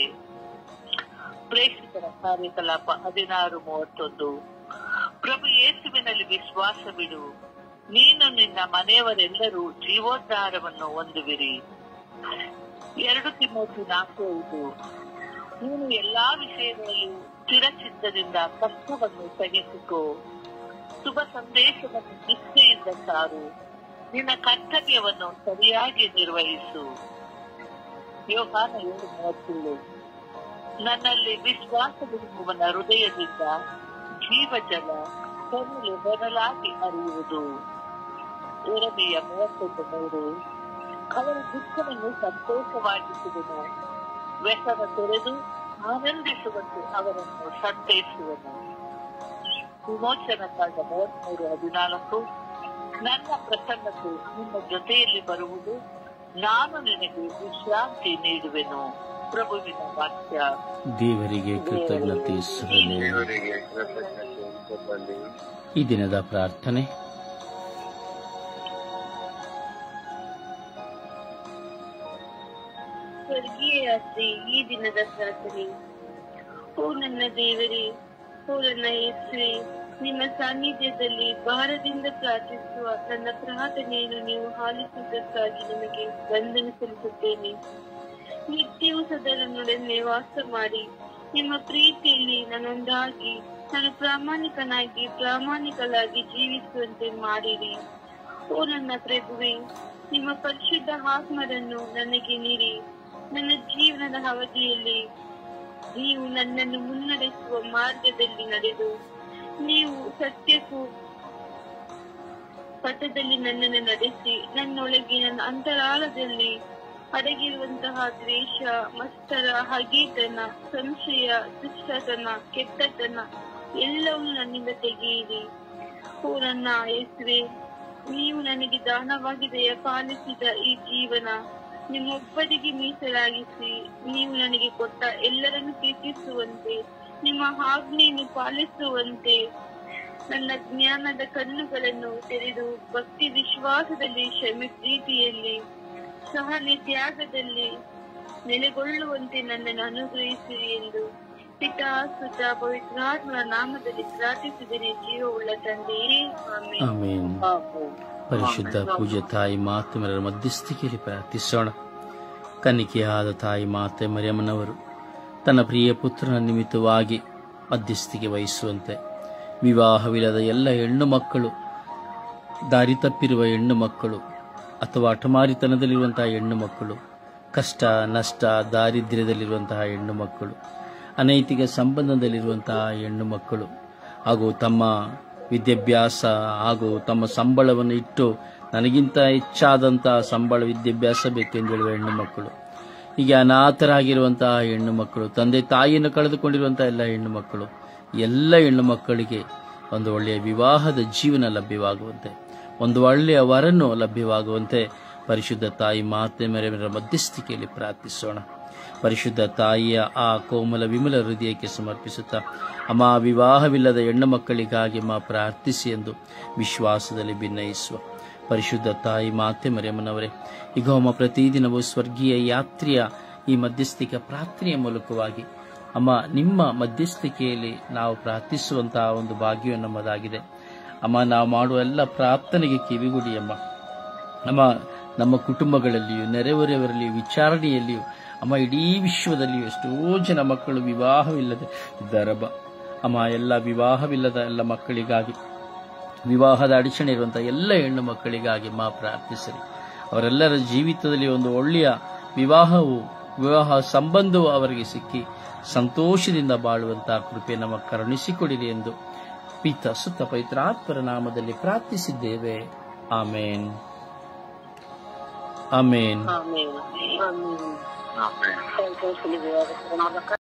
ಪ್ರೇಷಿತರ ಕಾರ್ಯಕಲಾಪ ಹದಿನಾರು ಮೂವತ್ತೊಂದು ಪ್ರಭು ಯೇಸುವಿನಲ್ಲಿ ವಿಶ್ವಾಸವಿಡು ನೀನು ನಿನ್ನ ಮನೆಯವರೆಲ್ಲರೂ ಜೀವೋದ್ಧಾರವನ್ನು ಹೊಂದುವಿರಿ ಎರಡು ತಿಮ್ಮೋತಿ ನಾಲ್ಕು ಐದು ನೀನು ಎಲ್ಲಾ ವಿಷಯಗಳಲ್ಲೂ ಸ್ಥಿರಚಿತ್ತದಿಂದ ಕಷ್ಟವನ್ನು ಸಹಿಸಿಕೋ ಶುಭ ಸಂದೇಶವನ್ನು ನಿಷ್ಠೆಯಿಂದ ಸಾರು ನಿನ್ನ ಕರ್ತವ್ಯವನ್ನು ಸರಿಯಾಗಿ ನಿರ್ವಹಿಸು ಯೋಹಾನ ಏಳು ಮೂವತ್ತೇಳು ನನ್ನಲ್ಲಿ ವಿಶ್ವಾಸವಿರುವವನ ಹೃದಯದಿಂದ ಜೀವಜಲ ಹೊರಲು ಹೊರಲಾಗಿ ಹರಿಯುವುದು ಎರಡೆಯ ಮೂವತ್ತೊಂದು ಮೂರು ಅವರ ದುಃಖವನ್ನು ಸಂತೋಷವಾಗಿಸುವನು ವ್ಯಸನ ತೊರೆದು ಆನಂದಿಸುವಂತೆ ಅವರನ್ನು ಸಂತೈಸುವನು ವಿಮೋಚನಕ್ಕಾಗ ಮೂವತ್ಮೂರು ಹದಿನಾಲ್ಕು ನನ್ನ ಪ್ರಸನ್ನತೆ ನಿನ್ನ ಜೊತೆಯಲ್ಲಿ ಬರುವುದು ನಾನು ನಿನಗೆ ವಿಶ್ರಾಂತಿ ನೀಡುವೆನು ಪ್ರಭುವಿನ ವಾಕ್ಯ ದೇವರಿಗೆ ಕೃತಜ್ಞತೆ ಸಲ್ಲಲಿ ದೇವರಿಗೆ ಕೃತಜ್ಞತೆ ಸಲ್ಲಲಿ. ಈ ದಿನದ ಪ್ರಾರ್ಥನೆ ಸ್ವರ್ಗೀಯ ಯಾತ್ರೆ ಈ ದಿನದ ಪ್ರಾರ್ಥನೆ ಓ ನನ್ನ ದೇವರೇ ಓ ನನ್ನ ಯೇಸುವೆ ನಿಮ್ಮ ಸಾನ್ನಿಧ್ಯದಲ್ಲಿ ಭಾರದಿಂದ ಪ್ರಾರ್ಥಿಸುವ ನನ್ನ ಪ್ರಾರ್ಥನೆಯನ್ನು ನೀವು ಆಲಿಸುವುದಕ್ಕಾಗಿ ನಿಮಗೆ ವಂದನೆ ಸಲ್ಲಿಸುತ್ತೇನೆ ನಿತ್ಯವೂ ಸದರನೊಡನೆ ವಾಸ ಮಾಡಿ ನಿಮ್ಮ ಪ್ರೀತಿಯಲ್ಲಿ ನನ್ನೊಂದಾಗಿ ನಾನು ಪ್ರಾಮಾಣಿಕನಾಗಿ ಪ್ರಾಮಾಣಿಕಲಾಗಿ ಜೀವಿಸುವಂತೆ ಮಾಡಿರಿ ಓ ನನ್ನ ಪ್ರಭುವೆ ನಿಮ್ಮ ಪರಿಶುದ್ಧ ಆತ್ಮರನ್ನು ನನಗೆ ನೀಡಿ ನನ್ನ ಜೀವನದ ಅವಧಿಯಲ್ಲಿ ನೀವು ನನ್ನನ್ನು ಮುನ್ನಡೆಸುವ ಮಾರ್ಗದಲ್ಲಿ ನಡೆದು ನೀವು ಸತ್ಯಕ್ಕೂ ಪಥದಲ್ಲಿ ನನ್ನನ್ನು ನಡೆಸಿ ನನ್ನೊಳಗೆ ನನ್ನ ಅಂತರಾಳದಲ್ಲಿ ಅಡಗಿರುವಂತಹ ದ್ವೇಷ ಮತ್ಸರ ಹಗೀತನ ಸಂಶಯ ದುಷ್ಟತನ ಕೆಟ್ಟತನ ಎಲ್ಲವೂ ನನ್ನಿಂದ ತೆಗೆಯಿರಿ ಓ ನನ್ನ ಯೇಸುವೆ ನೀವು ನನಗೆ ದಾನವಾಗಿ ದಯ ಪಾಲಿಸಿದ ಈ ಜೀವನ ನಿಮ್ಮೊಬ್ಬರಿಗೆ ಮೀಸಲಾಗಿಸಿ ನೀವು ನನಗೆ ಕೊಟ್ಟ ಎಲ್ಲರನ್ನು ಪ್ರೀತಿಸುವಂತೆ ನಿಮ್ಮ ಆಜ್ಞೆಯನ್ನು ಪಾಲಿಸುವಂತೆ ನನ್ನ ಜ್ಞಾನದ ಕಣ್ಣುಗಳನ್ನು ತೆರೆದು ಭಕ್ತಿ ವಿಶ್ವಾಸದಲ್ಲಿ ಕ್ಷಮೆ ಪ್ರೀತಿಯಲ್ಲಿ ಸಹನೆ ತ್ಯಾಗದಲ್ಲಿ ನೆಲೆಗೊಳ್ಳುವಂತೆ ನನ್ನನ್ನು ಅನುಗ್ರಹಿಸಿರಿ ಎಂದು ಪಿತಾ ಸುತ ಪವಿತ್ರಾತ್ಮನ ನಾಮದಲ್ಲಿ ಪ್ರಾರ್ಥಿಸಿದರೆ ಜೀವವುಳ್ಳ ತಂದೆಯೇ ಆಮೇಲೆ ಆಮೇನ್ ಆಮೆನ್. ಪರಿಶುದ್ಧ ಪೂಜ್ಯ ತಾಯಿ ಮಾತೆಮರ ಮಧ್ಯಸ್ಥಿಕೆಯಲ್ಲಿ ಪ್ರಾರ್ಥಿಸೋಣ ಕನ್ನಿಕೆಯಾದ ತಾಯಿ ಮಾತೆ ಮರಿಯಮ್ಮನವರು ತನ್ನ ಪ್ರಿಯ ಪುತ್ರನ ನಿಮಿತ್ತವಾಗಿ ಮಧ್ಯಸ್ಥಿಕೆ ವಹಿಸುವಂತೆ ವಿವಾಹವಿಲ್ಲದ ಎಲ್ಲ ಹೆಣ್ಣು ಮಕ್ಕಳು ದಾರಿ ತಪ್ಪಿರುವ ಹೆಣ್ಣು ಮಕ್ಕಳು ಅಥವಾ ಹಠಮಾರಿತನದಲ್ಲಿರುವಂತಹ ಹೆಣ್ಣು ಮಕ್ಕಳು ಕಷ್ಟ ನಷ್ಟ ದಾರಿದ್ರ್ಯದಲ್ಲಿರುವಂತಹ ಹೆಣ್ಣು ಮಕ್ಕಳು ಅನೈತಿಕ ಸಂಬಂಧದಲ್ಲಿರುವಂತಹ ಹೆಣ್ಣು ಮಕ್ಕಳು ಹಾಗೂ ತಮ್ಮ ವಿದ್ಯಾಭ್ಯಾಸ ಹಾಗೂ ತಮ್ಮ ಸಂಬಳವನ್ನು ಇಟ್ಟು ನನಗಿಂತ ಹೆಚ್ಚಾದಂತಹ ಸಂಬಳ ವಿದ್ಯಾಭ್ಯಾಸ ಬೇಕೆಂದು ಹೇಳುವ ಹೆಣ್ಣು ಮಕ್ಕಳು ಹೀಗೆ ಅನಾಥರಾಗಿರುವಂತಹ ಹೆಣ್ಣು ಮಕ್ಕಳು ತಂದೆ ತಾಯಿಯನ್ನು ಕಳೆದುಕೊಂಡಿರುವಂತಹ ಎಲ್ಲ ಹೆಣ್ಣು ಮಕ್ಕಳು ಎಲ್ಲ ಹೆಣ್ಣು ಮಕ್ಕಳಿಗೆ ಒಂದು ಒಳ್ಳೆಯ ವಿವಾಹದ ಜೀವನ ಲಭ್ಯವಾಗುವಂತೆ ಒಂದು ಒಳ್ಳೆಯ ವರನ್ನು ಲಭ್ಯವಾಗುವಂತೆ ಪರಿಶುದ್ಧ ತಾಯಿ ಮಾತೆ ಮೇರೆಮರ ಮಧ್ಯಸ್ಥಿಕೆಯಲ್ಲಿ ಪ್ರಾರ್ಥಿಸೋಣ ಪರಿಶುದ್ಧ ತಾಯಿಯ ಆ ಕೋಮಲ ವಿಮಲ ಹೃದಯಕ್ಕೆ ಸಮರ್ಪಿಸುತ್ತಾ ಅಮ್ಮ ವಿವಾಹವಿಲ್ಲದ ಹೆಣ್ಣು ಮಕ್ಕಳಿಗಾಗಿ ಮಾ ಪ್ರಾರ್ಥಿಸಿ ಎಂದು ವಿಶ್ವಾಸದಲ್ಲಿ ಭಿನ್ನಯಿಸುವ ಪರಿಶುದ್ಧ ತಾಯಿ ಮಾತೆ ಮರಿಯಮ್ಮನವರೇ ಈಗ ಅಮ್ಮ ಪ್ರತಿದಿನವೂ ಸ್ವರ್ಗೀಯ ಯಾತ್ರೆಯ ಈ ಮಧ್ಯಸ್ಥಿಕೆ ಪ್ರಾರ್ಥನೆಯ ಮೂಲಕವಾಗಿ ಅಮ್ಮ ನಿಮ್ಮ ಮಧ್ಯಸ್ಥಿಕೆಯಲ್ಲಿ ನಾವು ಪ್ರಾರ್ಥಿಸುವಂತಹ ಒಂದು ಭಾಗ್ಯವು ನಮ್ಮದಾಗಿದೆ ಅಮ್ಮ ನಾವು ಮಾಡುವ ಎಲ್ಲ ಪ್ರಾರ್ಥನೆಗೆ ಕಿವಿಗುಡಿ ಅಮ್ಮ ನಮ್ಮ ನಮ್ಮ ಕುಟುಂಬಗಳಲ್ಲಿಯೂ ನೆರೆಹೊರೆಯವರಲ್ಲಿಯೂ ವಿಚಾರಣೆಯಲ್ಲಿಯೂ ಅಮ್ಮ ಇಡೀ ವಿಶ್ವದಲ್ಲಿಯೂ ಎಷ್ಟೋ ಜನ ಮಕ್ಕಳು ವಿವಾಹವಿಲ್ಲದೆ ಇದ್ದಾರಬ್ಬ ಅಮ್ಮ ಎಲ್ಲ ವಿವಾಹವಿಲ್ಲದ ಎಲ್ಲ ಮಕ್ಕಳಿಗಾಗಿ ವಿವಾಹದ ಅಡಚಣೆ ಇರುವಂತಹ ಎಲ್ಲ ಹೆಣ್ಣು ಮಕ್ಕಳಿಗಾಗಿ ಮಾ ಪ್ರಾರ್ಥಿಸಲಿ ಅವರೆಲ್ಲರ ಜೀವಿತದಲ್ಲಿ ಒಂದು ಒಳ್ಳೆಯ ವಿವಾಹವು ವಿವಾಹ ಸಂಬಂಧವು ಅವರಿಗೆ ಸಿಕ್ಕಿ ಸಂತೋಷದಿಂದ ಬಾಳುವಂತಹ ಕೃಪೆ ನಮ್ಮ ಕರುಣಿಸಿಕೊಡಿರಿ ಎಂದು ಪಿತ ಸುತ್ತ ಪವಿತ್ರಾತ್ಮರ ನಾಮದಲ್ಲಿ ಪ್ರಾರ್ಥಿಸಿದ್ದೇವೆ ಆಮೇನ್ ಆಮೇನ್ ಆಮೇಲೆ ಆಮೇಲೆ ಸಂತೋಷದಲ್ಲಿ ಮೂಲಕ